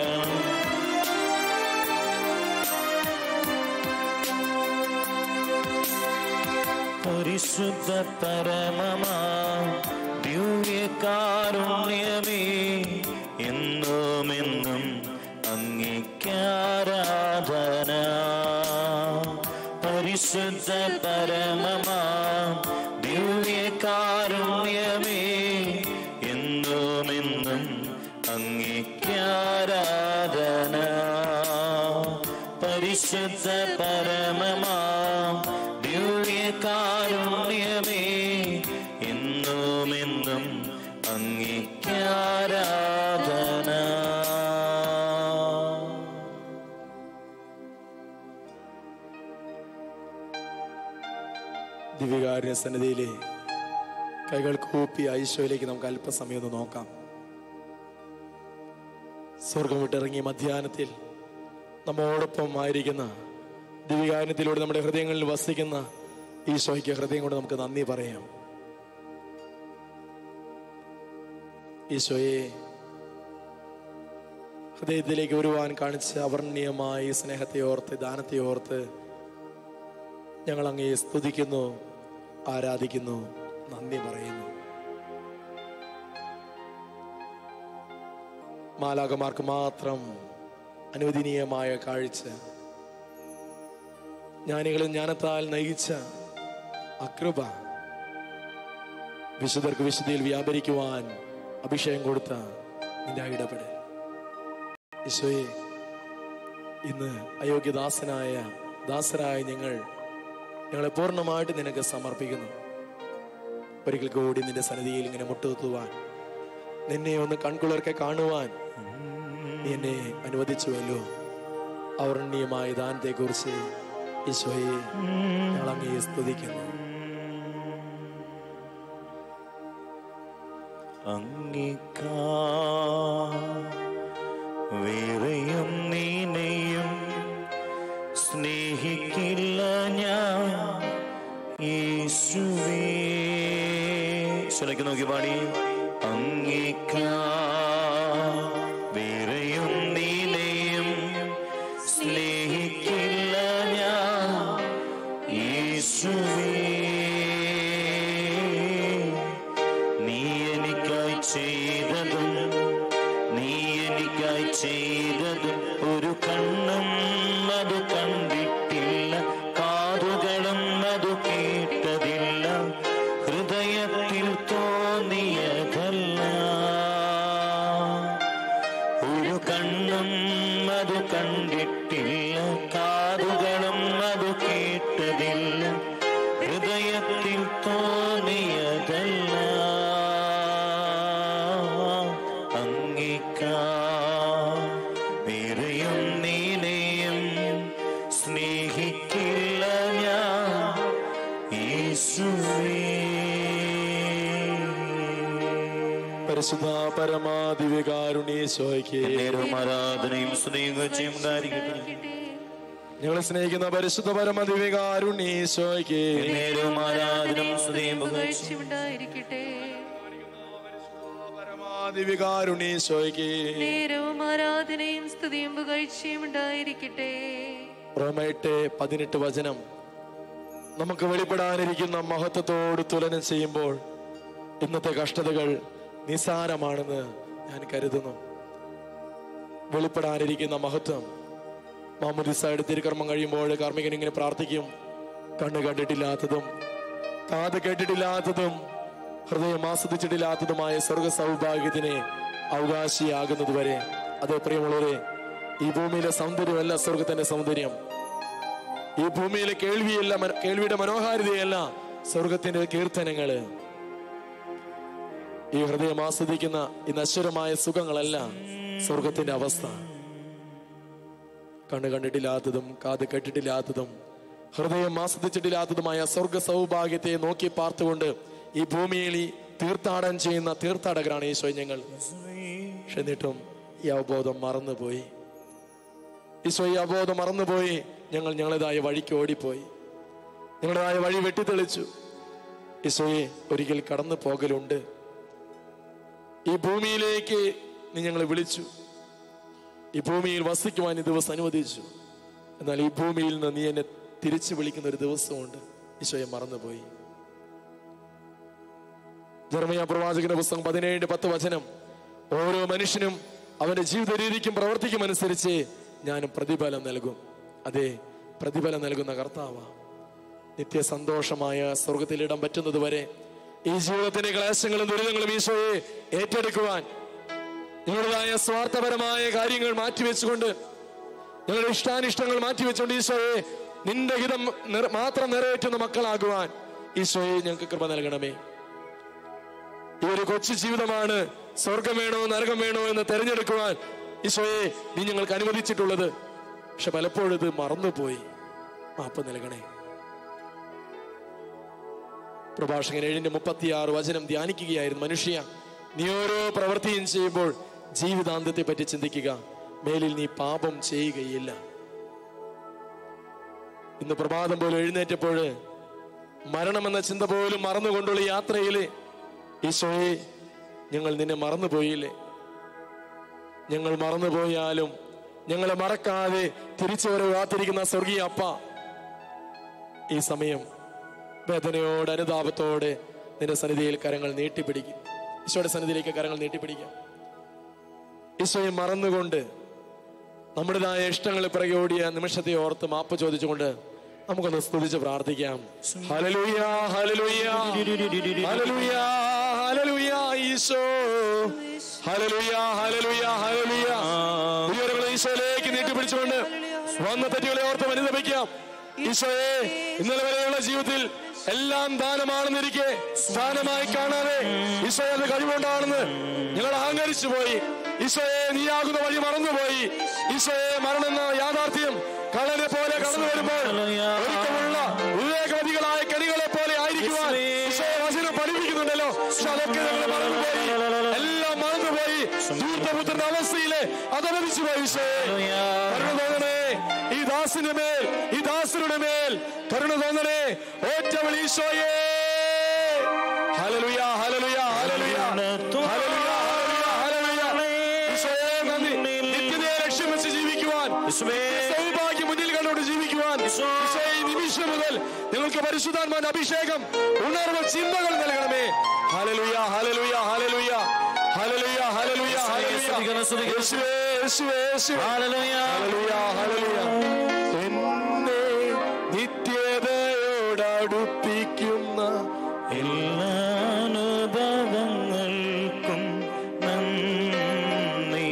പരിശുദ്ധ പരമമാ ദിവ്യകാരുണ്യമേ എന്നും എന്നും അംഗീകാരാധന പരിശുദ്ധ പരമമാ ദിവ്യകാരുണ്യമേ എന്നും എന്നും അംഗീകാരാധന പരിശുദ്ധ പരമമാ ദിവ്യകാരുണ്യമേ എന്നും എന്നും അംഗീകാരാധന ദിവികാരുണ്യ സന്നിധിയിലെ കൈകൾ കൂപ്പി ഈശോയിലേക്ക് നമുക്ക് അല്പസമയം ഒന്ന് നോക്കാം സ്വർഗം വിട്ടിറങ്ങിയ മധ്യാഹ്നത്തിൽ നമ്മോടൊപ്പം ആയിരിക്കുന്ന ദിവികാരുണ്യത്തിലൂടെ നമ്മുടെ ഹൃദയങ്ങളിൽ വസിക്കുന്ന ഈശോയ്ക്ക് ഹൃദയം കൊണ്ട് നമുക്ക് നന്ദി പറയാം ഈശോയെ ഹൃദയത്തിലേക്ക് വരുവാൻ കാണിച്ച അവർണ്ണീയമായ ഈ സ്നേഹത്തെ ഓർത്ത് ദാനത്തെ ഓർത്ത് ഞങ്ങൾ അങ്ങേ സ്തുതിക്കുന്നു ആരാധിക്കുന്നു നന്ദി പറയുന്നു മാലാകമാർക്ക് മാത്രം അനുവദനീയമായ കാഴ്ച ജ്ഞാനികളും ജ്ഞാനത്താൽ നയിച്ച അകൃപ വിശുദ്ധർക്ക് വിശുദ്ധിയിൽ വ്യാപരിക്കുവാൻ അഭിഷേകം കൊടുത്ത നിന്റെ ആ ഇടപെടൽ ഈശോയെ ഇന്ന് അയോഗ്യദാസനായ ദാസരായ ഞങ്ങൾ ഞങ്ങളെ പൂർണ്ണമായിട്ട് നിനക്ക് സമർപ്പിക്കുന്നു ഒരിക്കൽ കൂടി നിന്റെ സന്നിധിയിൽ ഇങ്ങനെ മുട്ടുകുത്തുവാൻ നിന്നെ ഒന്ന് കൺകുളിർക്കെ കാണുവാൻ നീ എന്നെ അനുവദിച്ചുവല്ലോ അവർണ്ണീയമായ ദാനത്തെ കുറിച്ച് ഈശോയെ ഞങ്ങൾ അങ്ങയെ സ്തുതിക്കുന്നു അങ്ങിക്കാ വേറെയും നീനെയും സ്നേഹിക്കില്ല ഞാൻ യേശുവേ ശുനക്ക് നോക്കി പാടി അങ്ങിക്കാ വേറെയും നീനെയും സ്നേഹിക്കില്ല ഞാൻ യേശുവേ നീ എനിക്കായി ചെയ്തതും നീ എനിക്കായി ചെയ്തതും ഒരു കണ്ണും അത് കണ്ടിട്ടില്ല കാതുകളും അത് കേട്ടതില്ല ഹൃദയത്തിൽ തോന്നിയതല്ല ഒരു കണ്ണും അത് കണ്ടിട്ടില്ല കാതുകളും അത് കേട്ടതില്ല ഹൃദയത്തിൽ തോന്നിയതല്ല അങ്ങിക്കാ വേറെയും നീനെയും സ്നേഹിക്കില്ല ഞാൻ യേശുവേ പരിശുദ്ധ പരമാദിവികാരുണീശോയ്ക്ക് നേരവും ആരാധനയും സ്നേഹിച്ചും ഉണ്ടായിരിക്കട്ടെ ഞങ്ങളെ സ്നേഹിക്കുന്ന പരിശുദ്ധ പരമദിവികാരുണീശോയ്ക്ക് നേരവും ആരാധനയും സ്നേഹം ഉണ്ടായിരിക്കട്ടെ പരമാദിവികാരുണീശോയ്ക്ക് നേരവും ആരാധനയും സ്തുതിയും പുകഴ്ചയും ഉണ്ടായിരിക്കട്ടെ റോമേട്ട് പതിനെട്ട് വചനം നമുക്ക് വെളിപ്പെടാനിരിക്കുന്ന മഹത്വത്തോട് തുലനം ചെയ്യുമ്പോൾ ഇന്നത്തെ കഷ്ടതകൾ നിസാരമാണെന്ന് ഞാൻ കരുതുന്നു വെളിപ്പെടാനിരിക്കുന്ന മഹത്വം മാമുദിസയുടെ തിരുക്കർമ്മം കഴിയുമ്പോൾ കാർമ്മികൻ ഇങ്ങനെ പ്രാർത്ഥിക്കും കണ്ണ് കണ്ടിട്ടില്ലാത്തതും കാത് കേട്ടിട്ടില്ലാത്തതും ഹൃദയം ആസ്വദിച്ചിട്ടില്ലാത്തതുമായ സ്വർഗ സൗഭാഗ്യത്തിന് അവകാശിയാകുന്നത് വരെ അതേ പ്രിയമുള്ളവരെ ഈ ഭൂമിയിലെ സൗന്ദര്യമല്ല സ്വർഗത്തിന്റെ സൗന്ദര്യം ഈ ഭൂമിയിലെ കേൾവിയല്ല മന- കേൾവിയുടെ മനോഹാരിതയല്ല സ്വർഗത്തിന്റെ കീർത്തനങ്ങള് ഈ ഹൃദയം ആസ്വദിക്കുന്ന ഈ നശ്വരമായ സുഖങ്ങളല്ല സ്വർഗത്തിന്റെ അവസ്ഥ കണ്ണ് കണ്ടിട്ടില്ലാത്തതും കാത് കേട്ടിട്ടില്ലാത്തതും ഹൃദയം ആസ്വദിച്ചിട്ടില്ലാത്തതുമായ സ്വർഗ സൗഭാഗ്യത്തെ നോക്കി പാർത്തുകൊണ്ട് ഈ ഭൂമിയിൽ ഈ തീർത്ഥാടനം ചെയ്യുന്ന തീർത്ഥാടകരാണ് ഈശോ ഞങ്ങൾ പക്ഷെ എന്നിട്ടും ഈ അവബോധം മറന്നുപോയി ഈശോ ഈ അവബോധം മറന്നുപോയി ഞങ്ങൾ ഞങ്ങളുടേതായ വഴിക്ക് ഓടിപ്പോയി ഞങ്ങളുടേതായ വഴി വെട്ടിത്തെളിച്ചു ഈശോയെ ഒരിക്കൽ കടന്നു പോകലുണ്ട് ഈ ഭൂമിയിലേക്ക് നീ ഞങ്ങളെ വിളിച്ചു ഈ ഭൂമിയിൽ വസിക്കുവാൻ ഈ ദിവസം അനുവദിച്ചു എന്നാൽ ഈ ഭൂമിയിൽ നിന്ന് നീ എന്നെ തിരിച്ചു വിളിക്കുന്ന ഒരു ദിവസമുണ്ട് ഈശോയെ മറന്നുപോയി ജർമ്മയ പ്രവാചകന്റെ പുസ്തകം പതിനേഴ് പത്ത് വചനം ഓരോ മനുഷ്യനും അവന്റെ ജീവിത രീതിക്കും പ്രവർത്തിക്കും അനുസരിച്ച് ഞാനും പ്രതിഫലം നൽകും അതെ പ്രതിഫലം നൽകുന്ന കർത്താവ നിത്യ സന്തോഷമായ സ്വർഗത്തിൽ ഇടം പറ്റുന്നത് വരെ ഈ ജീവിതത്തിന്റെ ക്ലേശങ്ങളും ദുരിതങ്ങളും ഈശോയെ ഏറ്റെടുക്കുവാൻ നിങ്ങളുടേതായ സ്വാർത്ഥപരമായ കാര്യങ്ങൾ മാറ്റിവെച്ചുകൊണ്ട് ഞങ്ങളുടെ ഇഷ്ടാനിഷ്ടങ്ങൾ മാറ്റിവെച്ചുകൊണ്ട് ഈശോയെ നിന്റെ ഹിതം നിർ- മാത്രം നിറവേറ്റുന്ന മക്കളാകുവാൻ ഈശോയെ ഞങ്ങൾക്ക് കൃപ നൽകണമേ ഈ ഒരു കൊച്ചു ജീവിതമാണ് സ്വർഗം വേണോ നരകം വേണോ എന്ന് തെരഞ്ഞെടുക്കുവാൻ ഈശോയെ നീ ഞങ്ങൾക്ക് അനുവദിച്ചിട്ടുള്ളത് പക്ഷെ പലപ്പോഴും ഇത് മറന്നുപോയി മാപ്പ് നൽകണേ പ്രഭാഷകൻ ഏഴിന്റെ മുപ്പത്തിയാറ് വചനം ധ്യാനിക്കുകയായിരുന്നു മനുഷ്യ നീ ഓരോ പ്രവൃത്തിയും ചെയ്യുമ്പോൾ ജീവിതാന്ത്യത്തെ പറ്റി ചിന്തിക്കുക മേലിൽ നീ പാപം ചെയ്യുകയില്ല ഇന്ന് പ്രഭാതം പോലും എഴുന്നേറ്റപ്പോൾ മരണമെന്ന ചിന്ത പോലും മറന്നുകൊണ്ടുള്ള ഈ യാത്രയിൽ ഈശോയെ ഞങ്ങൾ നിന്നെ മറന്നുപോയില്ലേ ഞങ്ങൾ മറന്നുപോയാലും ഞങ്ങളെ മറക്കാതെ തിരിച്ചു വരെ കാത്തിരിക്കുന്ന സ്വർഗീയ അപ്പ ഈ സമയം വേദനയോടെ അനുതാപത്തോടെ നിന്റെ സന്നിധിയിൽ കരങ്ങൾ നീട്ടിപ്പിടിക്കും ഈശോയുടെ സന്നിധിയിലേക്ക് കരങ്ങൾ നീട്ടിപ്പിടിക്കാം ഈശോയെ മറന്നുകൊണ്ട് നമ്മുടേതായ ഇഷ്ടങ്ങളെ പിറകെ ഓടിയ നിമിഷത്തെ ഓർത്ത് മാപ്പ് ചോദിച്ചുകൊണ്ട് നമുക്കൊന്ന് സ്തുതിച്ച് പ്രാർത്ഥിക്കാം ഹല്ലേലൂയ ഹല്ലേലൂയ ഹല്ലേലൂയ ഹല്ലേലൂയ ഈശോ ഹല്ലേലൂയ ഹല്ലേലൂയ ഹല്ലേലൂയ ഉയരങ്ങളെ ഈശോയിലേക്ക് നീട്ടിപ്പിടിച്ചുകൊണ്ട് വന്ന തെറ്റുകളെ ഓർത്ത് അനുദപിക്കാം ഈശോയെ ഇന്നലെ വരെയുള്ള ജീവിതത്തിൽ എല്ലാം ദാനമാണെന്നിരിക്കെ ദാനമായി കാണാതെ ഈശോയെ അത് കഴിവുണ്ടാണെന്ന് ഞങ്ങൾ അഹങ്കരിച്ചു പോയി ഈശോയെ നീയാകുന്ന വഴി മറന്നുപോയി ഈശോയെ മരണമെന്ന യാഥാർത്ഥ്യം കള്ളനെ പോലെ കടന്നു വരുമ്പോൾ ഒരുക്കമുള്ള വിവേകവതികളായ കണികളെ പോലെ ആയിരിക്കുവാൻ ഈശോയെ വചനം പഠിപ്പിക്കുന്നുണ്ടല്ലോ പക്ഷെ അതൊക്കെ ഞങ്ങൾ മറന്നുപോയി എല്ലാം മറന്നുപോയി ദൂർത്തപുത്രന്റെ അവസ്ഥയിലെ അതപതിച്ചു പോയി ഈശോയെ കരുണ തോന്നണേ ഈ ദാസിന്റെ മേൽ ഈ ദാസരുടെ മേൽ കരുണ തോന്നണേ ഏറ്റവും ഈശോയെ ഹല്ലേലൂയ ഹല്ലേലൂയ ഹല്ലേലൂയ ഹല്ലേലൂയ ഹല്ലേലൂയ ഹല്ലേലൂയ ഈശോയെ നന്ദി നിത്യതയെ ലക്ഷ്യം വെച്ച് ജീവിക്കുവാൻ സൗഭാഗ്യം മുന്നിൽ കണ്ടുകൊണ്ട് ജീവിക്കുവാൻ ഈശോയെ ഈ നിമിഷം മുതൽ നിങ്ങൾക്ക് പരിശുദ്ധാത്മാന്റെ അഭിഷേകം ഉണർവ് ചിന്തകൾ നൽകണമേ ഹല്ലേലൂയ ഹല്ലേലൂയ ഹല്ലേലൂയ ഹല്ലേലൂയ ഹല്ലേലൂയ ഹല്ലേലൂയ യേശുവേ യേശുവേ യേശുവേ ഹല്ലേലൂയ ഹല്ലേലൂയ എന്നെ നിത്യതയോടടുപ്പിക്കുന്ന എല്ലാ അനുഭവങ്ങൾക്കും നന്ദി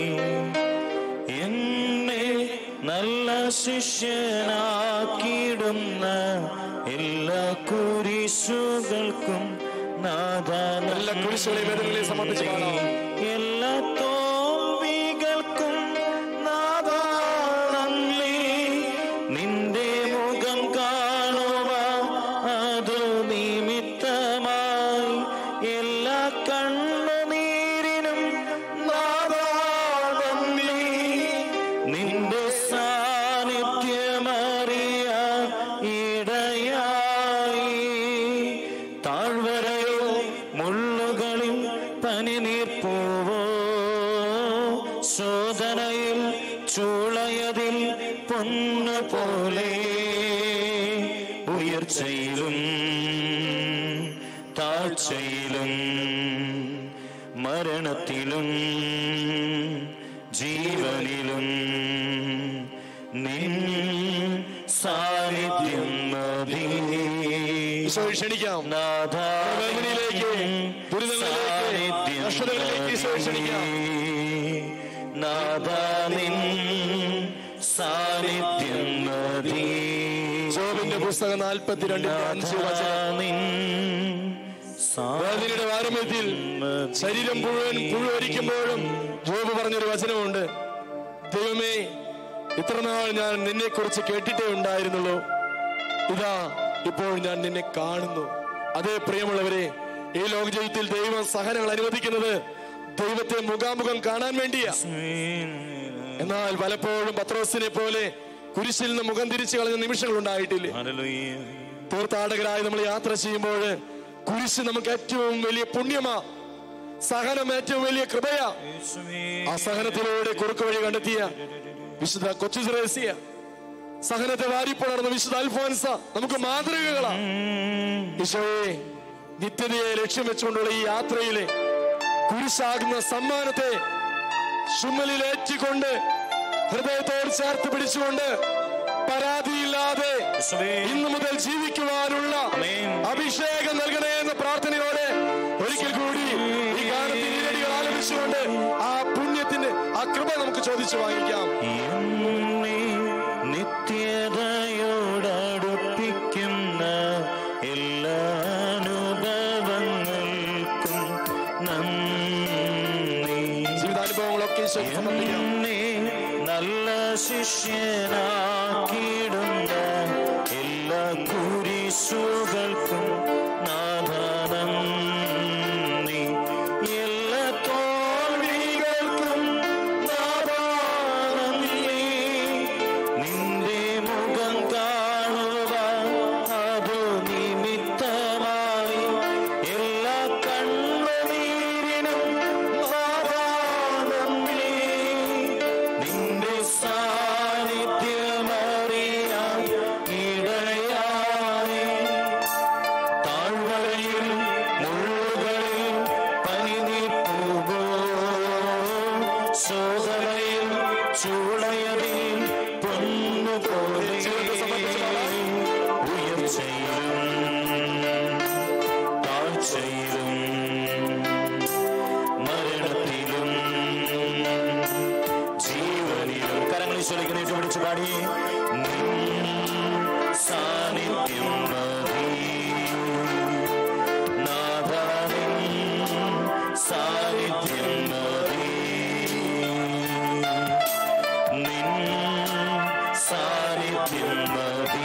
എന്നെ നല്ല ശിഷ്യനാക്കിയിടുന്ന എല്ലാ കുരിശുകൾക്കും നാഥ എല്ലാ കുരിശുകളെയും വേദനകളെയും സമർപ്പിച്ച് പാടാം. എല്ലാ തോൽവികൾക്കും നാഥ നന്ദി നിന്റെ മുഖം കാണുക അതു നിമിത്തമായി എല്ലാ കണ്ണുനീരിനും നാഥ നന്ദി നിന്റെ സാന്നിധ്യമറിയ ഇടയായി താഴ്വരയോ മുള്ളുകളിൽ പനിനീർപ്പൂവോ ശോധനയിൽ ചൂളയതിൽ പൊന്നു പോലെ ഉയർച്ചയിലും താഴ്ചയിലും മരണത്തിലും ജീവനിലും നിൻ സാന്നിധ്യം മതി ഈശോയെ ക്ഷണിക്കാം നാഥ വേദനയിലേക്ക് ദുരിതങ്ങളിലേക്ക് കഷ്ടതകളിലേക്ക് ഈശോയെ ക്ഷണിക്കാം നാഥ നിൻ സാന്നിധ്യം മതി ജോബിന്റെ പുസ്തകം നാൽപ്പത്തിരണ്ടിന്റെ അഞ്ച് വചനം നിൻ വേദനയുടെ പാരമ്യത്തിൽ ശരീരം മുഴുവൻ പുഴുവരിക്കുമ്പോഴും ജോബ് പറഞ്ഞൊരു വചനമുണ്ട് ദൈവമേ ഇത്ര നാൾ ഞാൻ നിന്നെ കുറിച്ച് കേട്ടിട്ടേ ഉണ്ടായിരുന്നുള്ളൂ ഇതാ ഇപ്പോൾ ഞാൻ നിന്നെ കാണുന്നു അതേ പ്രിയമുള്ളവരെ ഈ ലോക ജീവിതത്തിൽ ദൈവം സഹനങ്ങൾ അനുവദിക്കുന്നത് ദൈവത്തെ മുഖാമുഖം കാണാൻ വേണ്ടിയാ എന്നാൽ പലപ്പോഴും പത്രോസിനെ പോലെ കുരിശിൽ നിന്ന് മുഖം തിരിച്ചു കളഞ്ഞ നിമിഷങ്ങൾ ഉണ്ടായിട്ടില്ലേ തീർത്ഥാടകരായി നമ്മൾ യാത്ര ചെയ്യുമ്പോൾ കുരിശ് നമുക്ക് ഏറ്റവും വലിയ പുണ്യമാ സഹനം ഏറ്റവും വലിയ കൃപയാ ആ സഹനത്തിലൂടെ കുറുക്ക് വഴി കണ്ടെത്തിയ വിശുദ്ധ കൊച്ചു ത്രേസ്യ സഹനത്തെ വാരിപ്പുണർന്ന വിശുദ്ധ അൽഫോൻസ നമുക്ക് മാതൃകകളാ ഈശോയെ നിത്യതയെ ലക്ഷ്യം വെച്ചുകൊണ്ടുള്ള ഈ യാത്രയിലെ കുരിശാകുന്ന സമ്മാനത്തെ ചുമലിലേറ്റിക്കൊണ്ട് ഹൃദയത്തോട് ചേർത്ത് പിടിച്ചുകൊണ്ട് പരാതിയില്ലാതെ ഇന്നു മുതൽ ജീവിക്കുവാനുള്ള അഭിഷേകം നൽകണേ എന്ന പ്രാർത്ഥനയോടെ ഒരിക്കൽ കൂടി ഈ ഗാനത്തിന്റെ ഈരടികൾ ആലപിച്ചുകൊണ്ട് ആ പുണ്യത്തിന്റെ ആ കൃപ നമുക്ക് ചോദിച്ചു വാങ്ങിക്കാം എന്നെ നിത്യതയോടടുപ്പിക്കുന്ന എല്ലാ അനുഭവങ്ങൾക്കും നന്ദി ജീവിതാനുഭവങ്ങളൊക്കെ ഈശോയ്ക്ക് സമർപ്പിക്കാം എന്നെ നല്ല ശിഷ്യനാക്കിയിടുന്ന എല്ലാ കുരിശുകൾക്കും നാഥ ചേർത്ത് പാടി നിൻ സാന്നിധ്യം മതി നാഥാ നിൻ സാന്നിധ്യം മതി നിൻ സാന്നിധ്യം മതി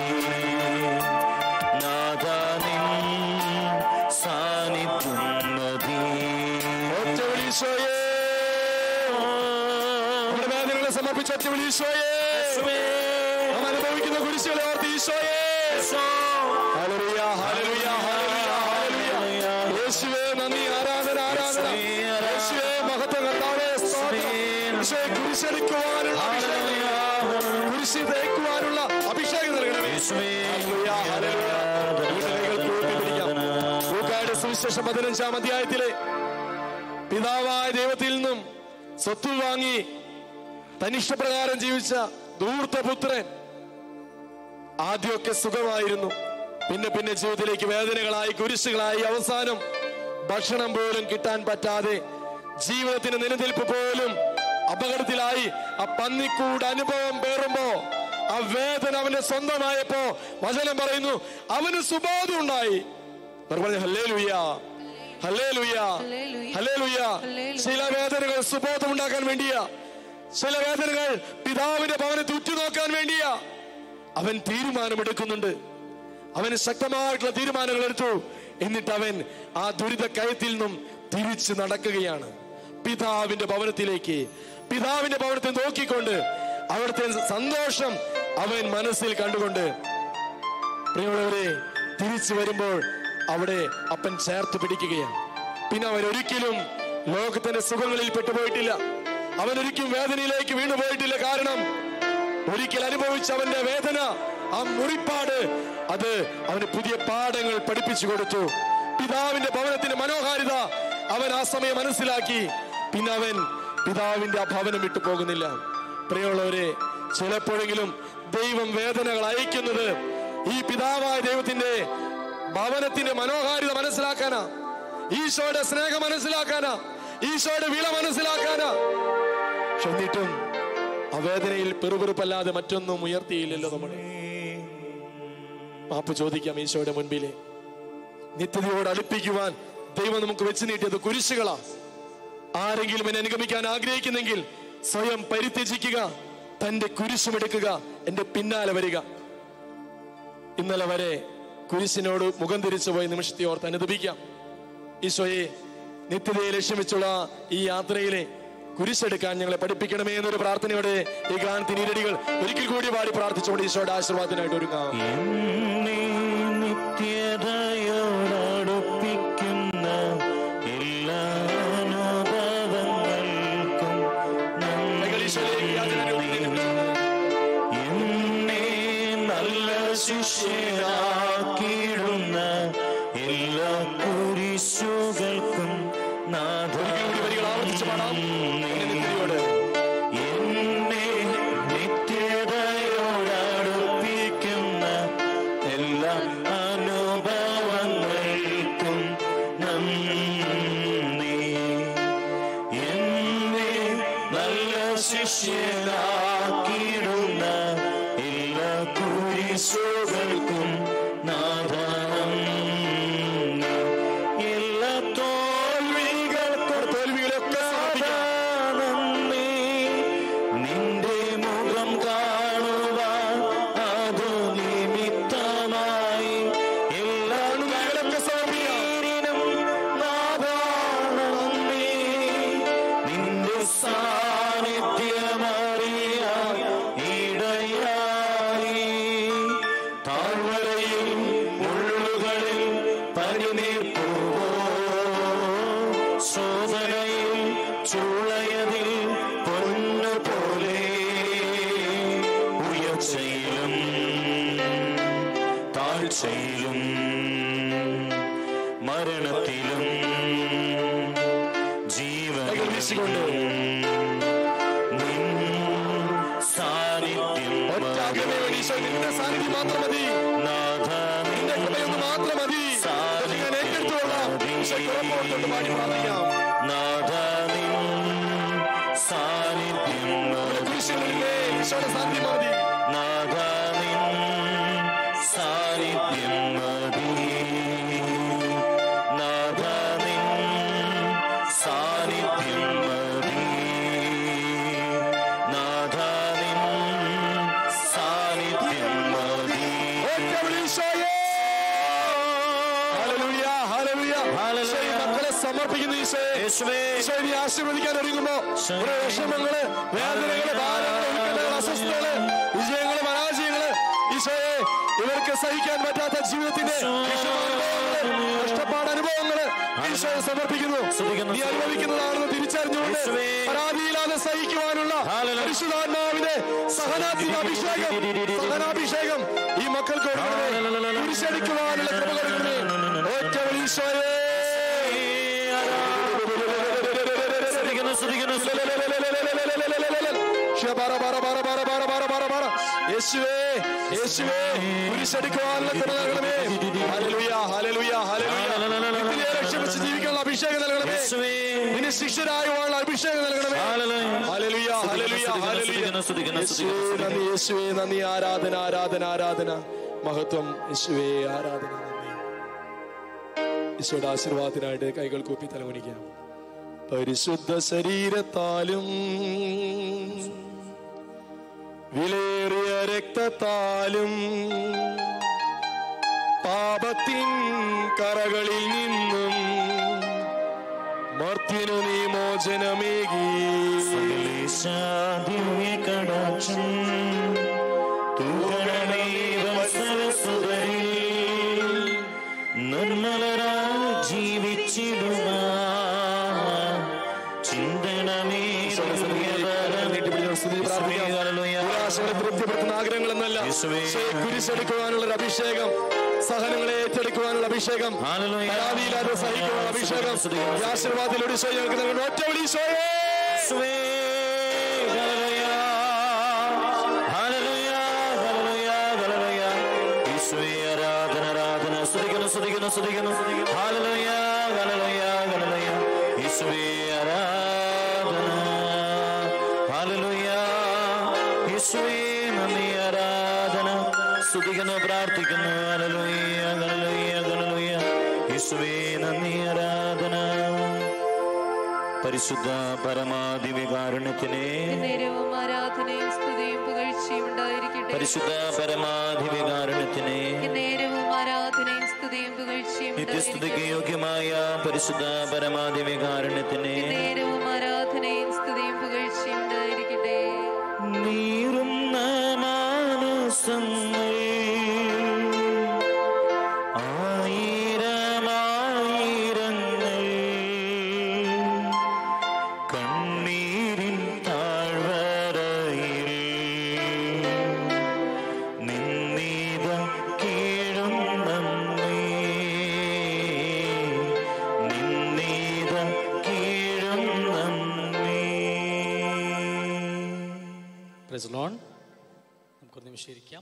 നാഥാ നിൻ സാന്നിധ്യം മതി ഒറ്റ വിളീശോയേ നമ്മുടെ വേദനകളെ സമർപ്പിച്ച ഒറ്റ വിളീശോയേ നാം അനുഭവിക്കുന്ന കുരിശുകളെ ഓർത്ത് ഈശോയേ ഹല്ലേലൂയ, ഹല്ലേലൂയ, ഹല്ലേലൂയ, ഹല്ലേലൂയ. യേശുവേ നന്ദി ആരാധന ആരാധന യേശുവേ മഹത്വ കർത്താവേ സ്തോത്രം ഈശോയെ കുരിശെടുക്കുവാനുള്ള അഭിഷേകം കുരിശി തേക്കുവാനുള്ള അഭിഷേകം നൽകണമേ ഹല്ലേലൂയ, ഹല്ലേലൂയ. വീടുകൈകൾ കൂട്ടിപ്പിടിക്കാം. ലൂക്കായുടെ സുവിശേഷം പതിനഞ്ചാം അധ്യായത്തിലെ പിതാവായ ദൈവത്തിൽ നിന്നും സ്വത്ത് വാങ്ങി തനിഷ്ടപ്രകാരം ജീവിച്ച ധൂർത്തപുത്രൻ ആദ്യമൊക്കെ സുഖമായിരുന്നു പിന്നെ പിന്നെ ജീവിതത്തിലേക്ക് വേദനകളായി കുരിശുകളായി അവസാനം ഭക്ഷണം പോലും കിട്ടാൻ പറ്റാതെ ജീവിതത്തിന് നിലനിൽപ്പ് പോലും അപകടത്തിലായി ആ പന്നിക്കൂട് അനുഭവം പേറുമ്പോ ആ വേദന അവന്റെ സ്വന്തമായപ്പോ വചനം പറയുന്നു അവന് സുബോധം ഉണ്ടായി അവർ പറഞ്ഞു ഹല്ലേ ലുയ്യ ഹല്ലേ ലുയ്യ ഹല്ലേലൂയ. ഹല്ലേ ലുയ്യ ഹല്ലേലൂയ. ചില വേദനകൾ സുബോധം ഉണ്ടാക്കാൻ വേണ്ടിയാ ചില വേദനകൾ പിതാവിന്റെ ഭവനത്തെ ഉറ്റുനോക്കാൻ വേണ്ടിയാ അവൻ തീരുമാനമെടുക്കുന്നുണ്ട് അവന് ശക്തമായിട്ടുള്ള തീരുമാനങ്ങൾ എടുത്തു എന്നിട്ട് അവൻ ആ ദുരിത കയത്തിൽ നിന്നും തിരിച്ചു നടക്കുകയാണ് പിതാവിന്റെ ഭവനത്തിലേക്ക് പിതാവിന്റെ ഭവനത്തെ നോക്കിക്കൊണ്ട് അവിടുത്തെ സന്തോഷം അവൻ മനസ്സിൽ കണ്ടുകൊണ്ട് പ്രിയമുള്ളവരെ തിരിച്ചു വരുമ്പോൾ അവിടെ അപ്പൻ ചേർത്ത് പിടിക്കുകയാണ് പിന്നെ അവൻ ഒരിക്കലും ലോകത്തിന്റെ സുഖങ്ങളിൽ പെട്ടുപോയിട്ടില്ല അവൻ ഒരിക്കലും വേദനയിലേക്ക് വീണുപോയിട്ടില്ല കാരണം ഒരിക്കൽ അനുഭവിച്ച അവന്റെ വേദന ആ മുറിപ്പാട് അത് അവന് പുതിയ പാഠങ്ങൾ പഠിപ്പിച്ചു കൊടുത്തു പിതാവിന്റെ ഭവനത്തിന്റെ മനോഹാരിത അവൻ ആ സമയം മനസ്സിലാക്കി പിന്നെ അവൻ പിതാവിന്റെ ആ ഭവനം വിട്ടു പോകുന്നില്ല പ്രിയമുള്ളവരെ ചിലപ്പോഴെങ്കിലും ദൈവം വേദനകൾ അയക്കുന്നത് ഈ പിതാവായ ദൈവത്തിന്റെ ഭവനത്തിന്റെ മനോഹാരിത മനസ്സിലാക്കാനാ ഈശോയുടെ സ്നേഹം മനസ്സിലാക്കാനാ ഈശോയുടെ വില മനസ്സിലാക്കാനാ പക്ഷെ എന്നിട്ടും ആ വേദനയിൽ പെറുപെറുപ്പല്ലാതെ മറ്റൊന്നും ഉയർത്തിയില്ലല്ലോ നമ്മൾ മാപ്പ് ചോദിക്കാം ഈശോയുടെ മുൻപിലെ നിത്യതയോട് അടുപ്പിക്കുവാൻ ദൈവം നമുക്ക് വെച്ച് നീട്ടിയത് കുരിശുകളാ ആരെങ്കിലും എന്നെ അനുഗമിക്കാൻ ആഗ്രഹിക്കുന്നെങ്കിൽ സ്വയം പരിത്യജിക്കുക തന്റെ കുരിശുമെടുക്കുക എന്റെ പിന്നാലെ വരിക ഇന്നലെ വരെ കുരിശിനോട് മുഖം തിരിച്ചു പോയ നിമിഷത്തെ ഓർത്ത് അനുദപിക്കാം ഈശോയെ നിത്യതയെ ലക്ഷ്യം വെച്ചുള്ള ഈ യാത്രയിലെ കുരിശെടുക്കാൻ ഞങ്ങളെ പഠിപ്പിക്കണമേ എന്നൊരു പ്രാർത്ഥനയോടെ ഈ ഗാനത്തിന് ഇരടികൾ ഒരിക്കൽ കൂടി പാടി പ്രാർത്ഥിച്ചുകൊണ്ട് ഈശോയുടെ ആശീർവാദത്തിനായിട്ട് ഒരുങ്ങാം എന്നെ നിത്യതയോടടുപ്പിക്കുന്ന എല്ലാ അനുഭവങ്ങൾക്കും കൈകൾ ഈശോയിലേക്ക് യാചനയോടെ എന്നെ നല്ല ശിഷ്യനാക്കിയിടുന്ന എല്ലാ കുരിശുകൾക്കും ഒരിക്കൽ കൂടി വരികൾ ആവർത്തിച്ച് പാടാം എന്നെ നിത്യതയോട് എന്നെ നിത്യതയോടടുപ്പിക്കുന്ന എല്ലാ അനുഭവങ്ങൾക്കും നന്ദി എന്നെ നല്ല ശിഷ്യനാക്കിയിടുന്ന എല്ലാ കുരിശുകൾക്കും നാദനം എല്ലാ തോൽവികൾക്കും തോൽവികളെയൊക്കെ സമർപ്പിക്കാം നന്ദി നിന്റെ മുഖം കാണുവാൻ അതു നിമിത്തമായി എല്ലാ തോൽവികളെയൊക്കെ സമർപ്പിക്കാം കണ്ണീരിനും നാഥാ നന്ദി നിന്റെ സാന്നിധ്യമറിയാൻ ഇടയായി താഴ്വരയിൽ മുള്ളുകളിൽ പനിനീർപ്പൂവോ ശോധനയിൽ ചൂളയതിൽ പൊന്നു പോലെ ഉയർച്ചയിലും താഴ്ചയിലും മരണത്തിലും കൈകൾ വീശിക്കൊണ്ട് നിൻ സാന്നിധ്യം ഒറ്റ ആഗ്രഹമേ വേണ്ടി ഈശോ നിന്റെ സാന്നിധ്യം മാത്രം മതി നാഥ നിന്റെ കൃപയൊന്ന് മാത്രം മതി ഇതൊക്കെ ഞാൻ ഏറ്റെടുത്തുകൊള്ളാം ഈശോ കുറപ്പോർത്തോട്ട് പാടി പ്രാർത്ഥിക്കാം നാഥ നിൻ സാന്നിധ്യം കുരിശിനുള്ളിലെ ഈശോയുടെ സാന്നിധ്യം ഹല്ലേലൂയ, ഹല്ലേലൂയ. ഹല്ലേലൂയ. ഈശോ, ഈ മക്കളെ സമർപ്പിക്കുന്നു ഈശോയെ യേശുവേ ഈശോ നീ ആശീർവദിക്കാൻ ഒരുങ്ങുമ്പോ ഓരോ വിഷമങ്ങള് വേദനകള് ഭാരങ്ങള് ഉത്കണ്ഠകള് അസ്വസ്ഥതകള് വിജയങ്ങള് പരാജയങ്ങള് ഈശോയെ ഇവർക്ക് സഹിക്കാൻ പറ്റാത്ത ജീവിതത്തിന്റെ വിഷമാനുഭവങ്ങള് കഷ്ടപ്പാട് അനുഭവങ്ങള് ഈശോയെ സമർപ്പിക്കുന്നു സ്തുതിക്കുന്നു. നീ അനുഭവിക്കുന്നതാണെന്ന് തിരിച്ചറിഞ്ഞുകൊണ്ട് യേശുവേ. പരാതിയില്ലാതെ സഹിക്കുവാനുള്ള ഹല്ലേലൂയ. പരിശുദ്ധാത്മാവിന്റെ സഹനാത്മിക അഭിഷേകം സഹനാഭിഷേകം ഈ മക്കൾക്ക് കൊടുക്കണമേ കുരിശടിക്കുവാനുള്ള കൃപ കൊടുക്കണമേ ഒറ്റ വിളി ഈശോയെ സ്തുതിക്കുന്നു സ്തുതിക്കുന്നു ഷബറ ബറ ബറ ബറ ബറ ബറ ബറ ബറ. യേശുവേ യേശുവേ കുരിശടിക്കുവാനുള്ള കൃപ നൽകണമേ ഹല്ലേലൂയ ഹല്ലേലൂയ ഹല്ലേലൂയ നിന്നെ രക്ഷപ്പെട്ട് ജീവിക്കാനുള്ള അഭിഷേകം നൽകണമേ യേശുവേ നിന്നെ ശിഷ്യരായുവാനുള്ള അഭിഷേകം നൽകണമേ ഹല്ലേലൂയ ഹല്ലേലൂയ ഹല്ലേലൂയ സ്തുതിക്കുന്നു യേശുവേ നന്ദി യേശുവേ നന്ദി ആരാധന ആരാധന ആരാധന മഹത്വം യേശുവേ ആരാധന നന്ദി ഈശോയുടെ ആശീർവാദത്തിനായിട്ട് കൈകൾ കൂപ്പി തലമുണിക്കാം പരിശുദ്ധ ശരീരത്താലും വിലയേറിയ രക്തത്താലും പാപത്തിൻ കറകളിൽ നിന്നും മർത്തിനു നീ മോചനമേകി കടാക്ഷം തൂകണമേ വത്സരസുതരിൽ നിർമ്മലരാ ജീവിച്ചിടുക ചിന്തണമേ തൃപ്തിപ്പെടുത്തുന്ന ആഗ്രഹങ്ങളെന്നല്ല യേശുവേ. കുരിശെടുക്കുവാനുള്ള ഒരു അഭിഷേകം സഹനങ്ങളെ ഏറ്റെടുക്കുവാനുള്ള അഭിഷേകം ഹല്ലേലൂയ. പരാതിയില്ലാതെ സഹിക്കുവാനുള്ള അഭിഷേകം ഈ ആശീർവാദത്തിലൂടെ ഈശോ ഞങ്ങൾക്ക് നൽകുന്ന ഒറ്റ വിളി ഈശോയേ യേശുവേ, ഹല്ലേലൂയ. ഹല്ലേലൂയ, ഹല്ലേലൂയ, ഹല്ലേലൂയ. യേശുവേ, ആരാധന, ആരാധന. സ്തുതിക്കുന്നു, സ്തുതിക്കുന്നു, സ്തുതിക്കുന്നു. ഹല്ലേലൂയ, ഹല്ലേലൂയ, ഹല്ലേലൂയ. യേശുവേ, ആരാധന. ഹല്ലേലൂയ. യേശുവേ, നന്ദി, ആരാധന. സ്തുതിക്കുന്നു പ്രാർത്ഥിക്കുന്നു ഹല്ലേലൂയ, ഹല്ലേലൂയ, ഹല്ലേലൂയ. യേശുവേ നന്ദി ആരാധന പരിശുദ്ധ പരമാധിവികാരുണ്യത്തിനെ നേരവും ആരാധനയും സ്തുതിയും പുകഴ്ചയും ഉണ്ടായിരിക്കട്ടെ പരിശുദ്ധ പരമാധിവികാരുണ്യത്തിനെ നേരവും ആരാധനയും സ്തുതിയും പുകഴ്ചയും നിത്യസ്തുതിക്ക് ഉണ്ടായിരിക്കട്ടെ യോഗ്യമായ പരിശുദ്ധ പരമാധിവികാരുണ്യത്തിനെ നേരവും ആരാധനയും സ്തുതിയും പുകഴ്ചയും ഉണ്ടായിരിക്കട്ടെ നീറുന്ന മാനസങ്ങൾ ആയിരമായിരങ്ങൾ കണ്ണീരിൻ താഴ്വരയിൽ നിന്നീത കീഴും നന്ദി നിന്നീത കീഴും നന്ദി പ്രസ് ലോൺ നമുക്കൊന്ന് നിമിഷിരിക്കാം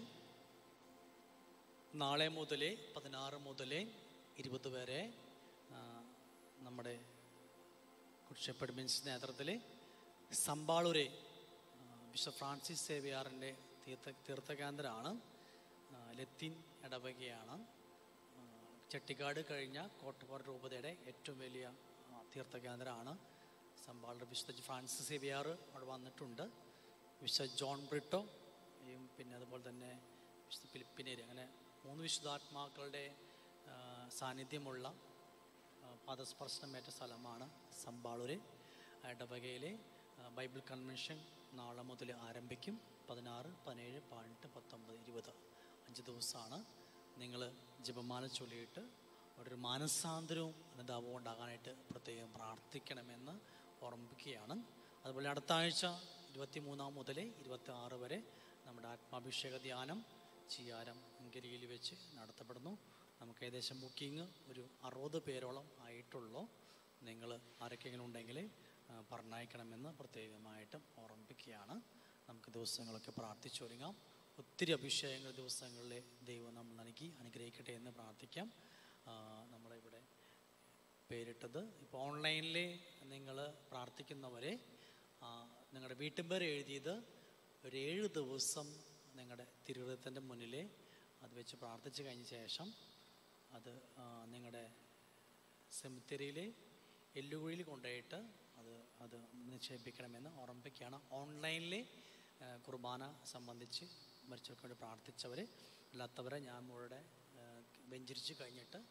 നാളെ മുതൽ പതിനാറ് മുതൽ ഇരുപത് വരെ ആ, നമ്മുടെ കുരിശപ്പടി മീൻസ് നേതൃത്വത്തിൽ സമ്പാളൂരെ ആ, ബിഷപ്പ് ഫ്രാൻസിസ് സേവിയാറിൻ്റെ തീർത്ഥ തീർത്ഥകേന്ദ്രമാണ് ആ, ലത്തീൻ ഇടവകയാണ് ആ, ചെട്ടിക്കാട് കഴിഞ്ഞ കോട്ടപ്പാറ രൂപതയുടെ ഏറ്റവും വലിയ ആ, തീർത്ഥകേന്ദ്രമാണ് സമ്പാളുടെ വിശുദ്ധ ഫ്രാൻസിസ് സേവിയാർ അവിടെ വന്നിട്ടുണ്ട് വിശുദ്ധ ജോൺ ബ്രിട്ടോ യും പിന്നെ അതുപോലെ തന്നെ വിശുദ്ധ ഫിലിപ്പിനേര് അങ്ങനെ മൂന്ന് വിശുദ്ധാത്മാക്കളുടെ ആ, സാന്നിധ്യമുള്ള ആ, പാദസ്പർശനമേറ്റ സ്ഥലമാണ് സമ്പാളൂര് ഇടവകയിലെ ആ, ബൈബിൾ കൺവെൻഷൻ നാളെ മുതൽ ആരംഭിക്കും പതിനാറ് പതിനേഴ് പതിനെട്ട് പത്തൊമ്പത് ഇരുപത് അഞ്ച് ദിവസമാണ് നിങ്ങൾ ജപമാല ചൊല്ലിയിട്ട് ഒരു മാനസാന്തരവും അനുതാപവും ഉണ്ടാകാനായിട്ട് പ്രത്യേകം പ്രാർത്ഥിക്കണമെന്ന് ഓർമ്മിപ്പിക്കുകയാണ് അതുപോലെ അടുത്ത ആഴ്ച ഇരുപത്തി മൂന്നാം മുതൽ ഇരുപത്തി ആറ് വരെ നമ്മുടെ ആത്മാഭിഷേക ധ്യാനം ചിയാരം അങ്കരിയിൽ വെച്ച് നടത്തപ്പെടുന്നു നമുക്ക് ഏകദേശം ബുക്കിംഗ് ഒരു അറുപത് പേരോളം ആയിട്ടുള്ളൂ നിങ്ങൾ ആരൊക്കെങ്കിലും ഉണ്ടെങ്കിൽ ആ, പറഞ്ഞയക്കണമെന്ന് പ്രത്യേകമായിട്ടും ഓർമ്മിപ്പിക്കുകയാണ് നമുക്ക് ദിവസങ്ങളൊക്കെ പ്രാർത്ഥിച്ചൊരുങ്ങാം ഒത്തിരി അഭിഷേകങ്ങൾ ദിവസങ്ങളിലെ ദൈവം നമ്മൾ നൽകി അനുഗ്രഹിക്കട്ടെ എന്ന് പ്രാർത്ഥിക്കാം ആ, നമ്മളിവിടെ പേരിട്ടത് ഇപ്പോൾ ഓൺലൈനിൽ നിങ്ങൾ പ്രാർത്ഥിക്കുന്നവരെ ആ, നിങ്ങളുടെ വീട്ടുപേർ എഴുതിയത് ഒരു ഏഴ് ദിവസം നിങ്ങളുടെ തിരുഹൃദയത്തിൻ്റെ മുന്നിൽ അത് വെച്ച് പ്രാർത്ഥിച്ച് കഴിഞ്ഞ ശേഷം അത് ആ, നിങ്ങളുടെ സെമിത്തേരിയിൽ എല്ലുകുഴിയിൽ കൊണ്ടുപോയിട്ട് അത് അത് നിക്ഷേപിക്കണമെന്ന് ഓർമ്മിപ്പിക്കുകയാണ് ഓൺലൈനിൽ ആ, കുർബാന സംബന്ധിച്ച് മരിച്ചവർക്ക് വേണ്ടി പ്രാർത്ഥിച്ചവർ അല്ലാത്തവരെ ഞാൻ ഇവിടെ വെഞ്ചരിച്ച് കഴിഞ്ഞിട്ട്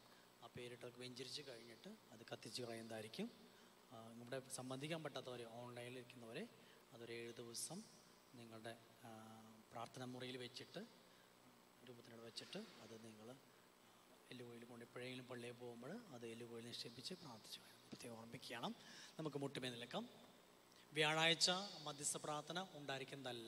ആ പേരിട്ടൊക്കെ വെഞ്ചരിച്ച് കഴിഞ്ഞിട്ട് അത് കത്തിച്ച് കളയുന്നതായിരിക്കും ആ, ഇവിടെ സംബന്ധിക്കാൻ പറ്റാത്തവർ ഓൺലൈനിൽ ഇരിക്കുന്നവരെ അതൊരു ഏഴ് ദിവസം നിങ്ങളുടെ ആ, പ്രാർത്ഥനാ മുറിയിൽ വെച്ചിട്ട് രൂപത്തിനോട് വെച്ചിട്ട് അത് നിങ്ങൾ എല്ലുകോയിൽ കൊണ്ട് എപ്പോഴെങ്കിലും പള്ളിയിൽ പോകുമ്പോൾ അത് എല്ലുകോയിൽ നിക്ഷേപിച്ച് പ്രാർത്ഥിച്ചു പ്രത്യേകം ഓർമ്മിക്കുകയാണ് നമുക്ക് മുട്ടുമേ നിൽക്കാം വ്യാഴാഴ്ച മധ്യസ്ഥ പ്രാർത്ഥന ഉണ്ടായിരിക്കുന്നതല്ല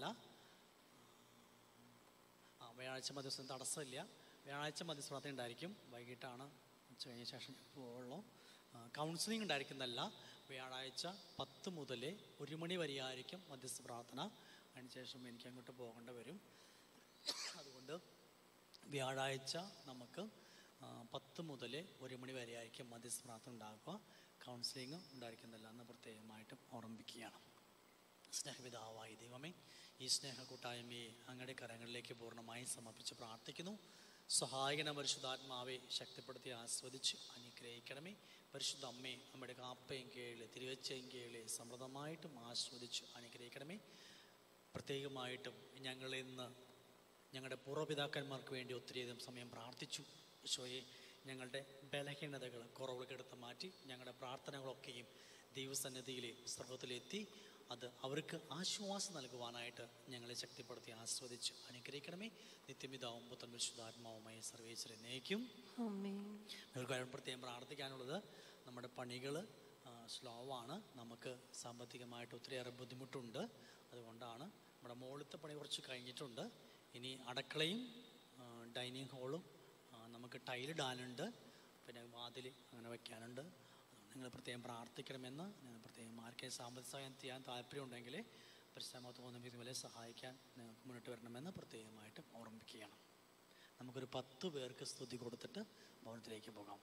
ആ വ്യാഴാഴ്ച മധ്യസ്ഥം തടസ്സമില്ല വ്യാഴാഴ്ച മധ്യസ്ഥ പ്രാർത്ഥന ഉണ്ടായിരിക്കും വൈകിട്ടാണ് ഉച്ച കഴിഞ്ഞ ശേഷം പോകുള്ളൂ കൗൺസിലിംഗ് ഉണ്ടായിരിക്കുന്നതല്ല വ്യാഴാഴ്ച പത്ത് മുതൽ ഒരു മണി വരെയായിരിക്കും മധ്യസ്ഥ പ്രാർത്ഥന അതിനുശേഷം എനിക്ക് അങ്ങോട്ട് പോകേണ്ടി വരും അതുകൊണ്ട് വ്യാഴാഴ്ച നമുക്ക് ആ, പത്ത് മുതൽ ഒരു മണി വരെ ആയിരിക്കും മധ്യസ്ഥ പ്രാർത്ഥന ഉണ്ടാകുക കൗൺസിലിംഗ് ഉണ്ടായിരിക്കുന്നില്ല എന്ന് പ്രത്യേകമായിട്ടും ഓർമ്മിപ്പിക്കുകയാണ് സ്നേഹപിതാവായ ദൈവമേ ഈ സ്നേഹ കൂട്ടായ്മയെ അങ്ങയുടെ കരങ്ങളിലേക്ക് പൂർണ്ണമായും സമർപ്പിച്ച് പ്രാർത്ഥിക്കുന്നു സഹായകന പരിശുദ്ധാത്മാവെ ശക്തിപ്പെടുത്തി ആസ്വദിച്ച് അനുഗ്രഹിക്കണമേ പരിശുദ്ധ അമ്മേ നമ്മുടെ കാപ്പയും കീഴിൽ തിരുവച്ചയും കീഴിൽ സമൃദ്ധമായിട്ടും ആസ്വദിച്ച് അനുഗ്രഹിക്കണമേ പ്രത്യേകമായിട്ടും ഞങ്ങളിൽ നിന്ന് ഞങ്ങളുടെ പൂർവ്വപിതാക്കന്മാർക്ക് വേണ്ടി ഒത്തിരിയധികം സമയം പ്രാർത്ഥിച്ചു ഈശോയെ ഞങ്ങളുടെ ബലഹീനതകൾ കുറവുകൾ എടുത്ത് മാറ്റി ഞങ്ങളുടെ പ്രാർത്ഥനകളൊക്കെയും ദൈവസന്നിധിയിൽ സ്വർഗത്തിലെത്തി അത് അവർക്ക് ആശ്വാസം നൽകുവാനായിട്ട് ഞങ്ങളെ ശക്തിപ്പെടുത്തി ആസ്വദിച്ച് അനുഗ്രഹിക്കണമേ നിത്യമിതാവും പുത്തൻ വിശുദ്ധാത്മാവുമായി സർവേശ്വരെ നയിക്കും ആമേൻ ഒരു കാര്യം പ്രത്യേകം പ്രാർത്ഥിക്കാനുള്ളത് നമ്മുടെ പണികൾ സ്ലോ ആണ് നമുക്ക് സാമ്പത്തികമായിട്ട് ഒത്തിരിയേറെ ബുദ്ധിമുട്ടുണ്ട് അതുകൊണ്ടാണ് നമ്മുടെ മുകളിലത്തെ പണി കുറച്ച് കഴിഞ്ഞിട്ടുണ്ട് ഇനി അടുക്കളയും ഡൈനിങ് ഹോളും നമുക്ക് ടൈലിടാനുണ്ട് പിന്നെ വാതിൽ അങ്ങനെ വയ്ക്കാനുണ്ട് അതുകൊണ്ട് നിങ്ങൾ പ്രത്യേകം പ്രാർത്ഥിക്കണമെന്ന് നിങ്ങൾ പ്രത്യേകം ആർക്കെയും സാമ്പത്തിക സഹായം ചെയ്യാൻ താല്പര്യമുണ്ടെങ്കിൽ പരിശ്രമത്ത് പോകുന്ന വിധങ്ങളെ സഹായിക്കാൻ നിങ്ങൾക്ക് മുന്നോട്ട് വരണമെന്ന് പ്രത്യേകമായിട്ട് ഓർമ്മിക്കുകയാണ് നമുക്കൊരു പത്ത് പേർക്ക് സ്തുതി കൊടുത്തിട്ട് ഭവനത്തിലേക്ക് പോകാം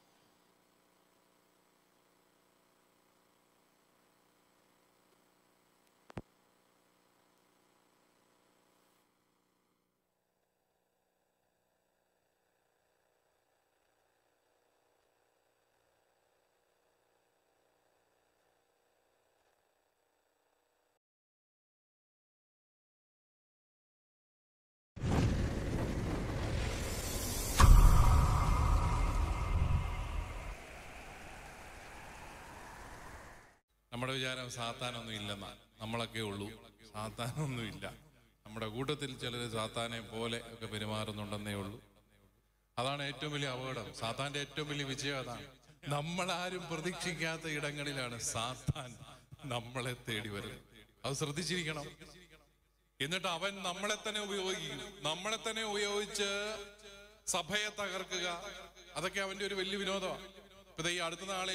നമ്മുടെ വിചാരം സാത്താനൊന്നും ഇല്ലെന്നാ നമ്മളൊക്കെ ഉള്ളൂ സാത്താനൊന്നും ഇല്ല നമ്മുടെ കൂട്ടത്തിൽ ചിലർ സാത്താനെ പോലെ ഒക്കെ പെരുമാറുന്നുണ്ടെന്നേ ഉള്ളൂ അതാണ് ഏറ്റവും വലിയ അപകടം സാത്താന്റെ ഏറ്റവും വലിയ വിജയം അതാണ് നമ്മളാരും പ്രതീക്ഷിക്കാത്ത ഇടങ്ങളിലാണ് സാത്താൻ നമ്മളെ തേടി വരുന്നത് അത് ശ്രദ്ധിച്ചിരിക്കണം എന്നിട്ട് അവൻ നമ്മളെ തന്നെ ഉപയോഗിക്കും നമ്മളെ തന്നെ ഉപയോഗിച്ച് സഭയെ തകർക്കുക അതൊക്കെ അവന്റെ ഒരു വലിയ വിനോദമാണ് ഇപ്പൊ ദേ ഈ അടുത്ത നാളിൽ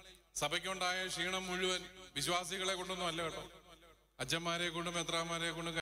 സഭയ്ക്കുണ്ടായ ക്ഷീണം മുഴുവൻ വിശ്വാസികളെ കൊണ്ടൊന്നും അല്ല കേട്ടോ അച്ഛന്മാരെ കൊണ്ടും എത്രാമാരെ കൊണ്ടും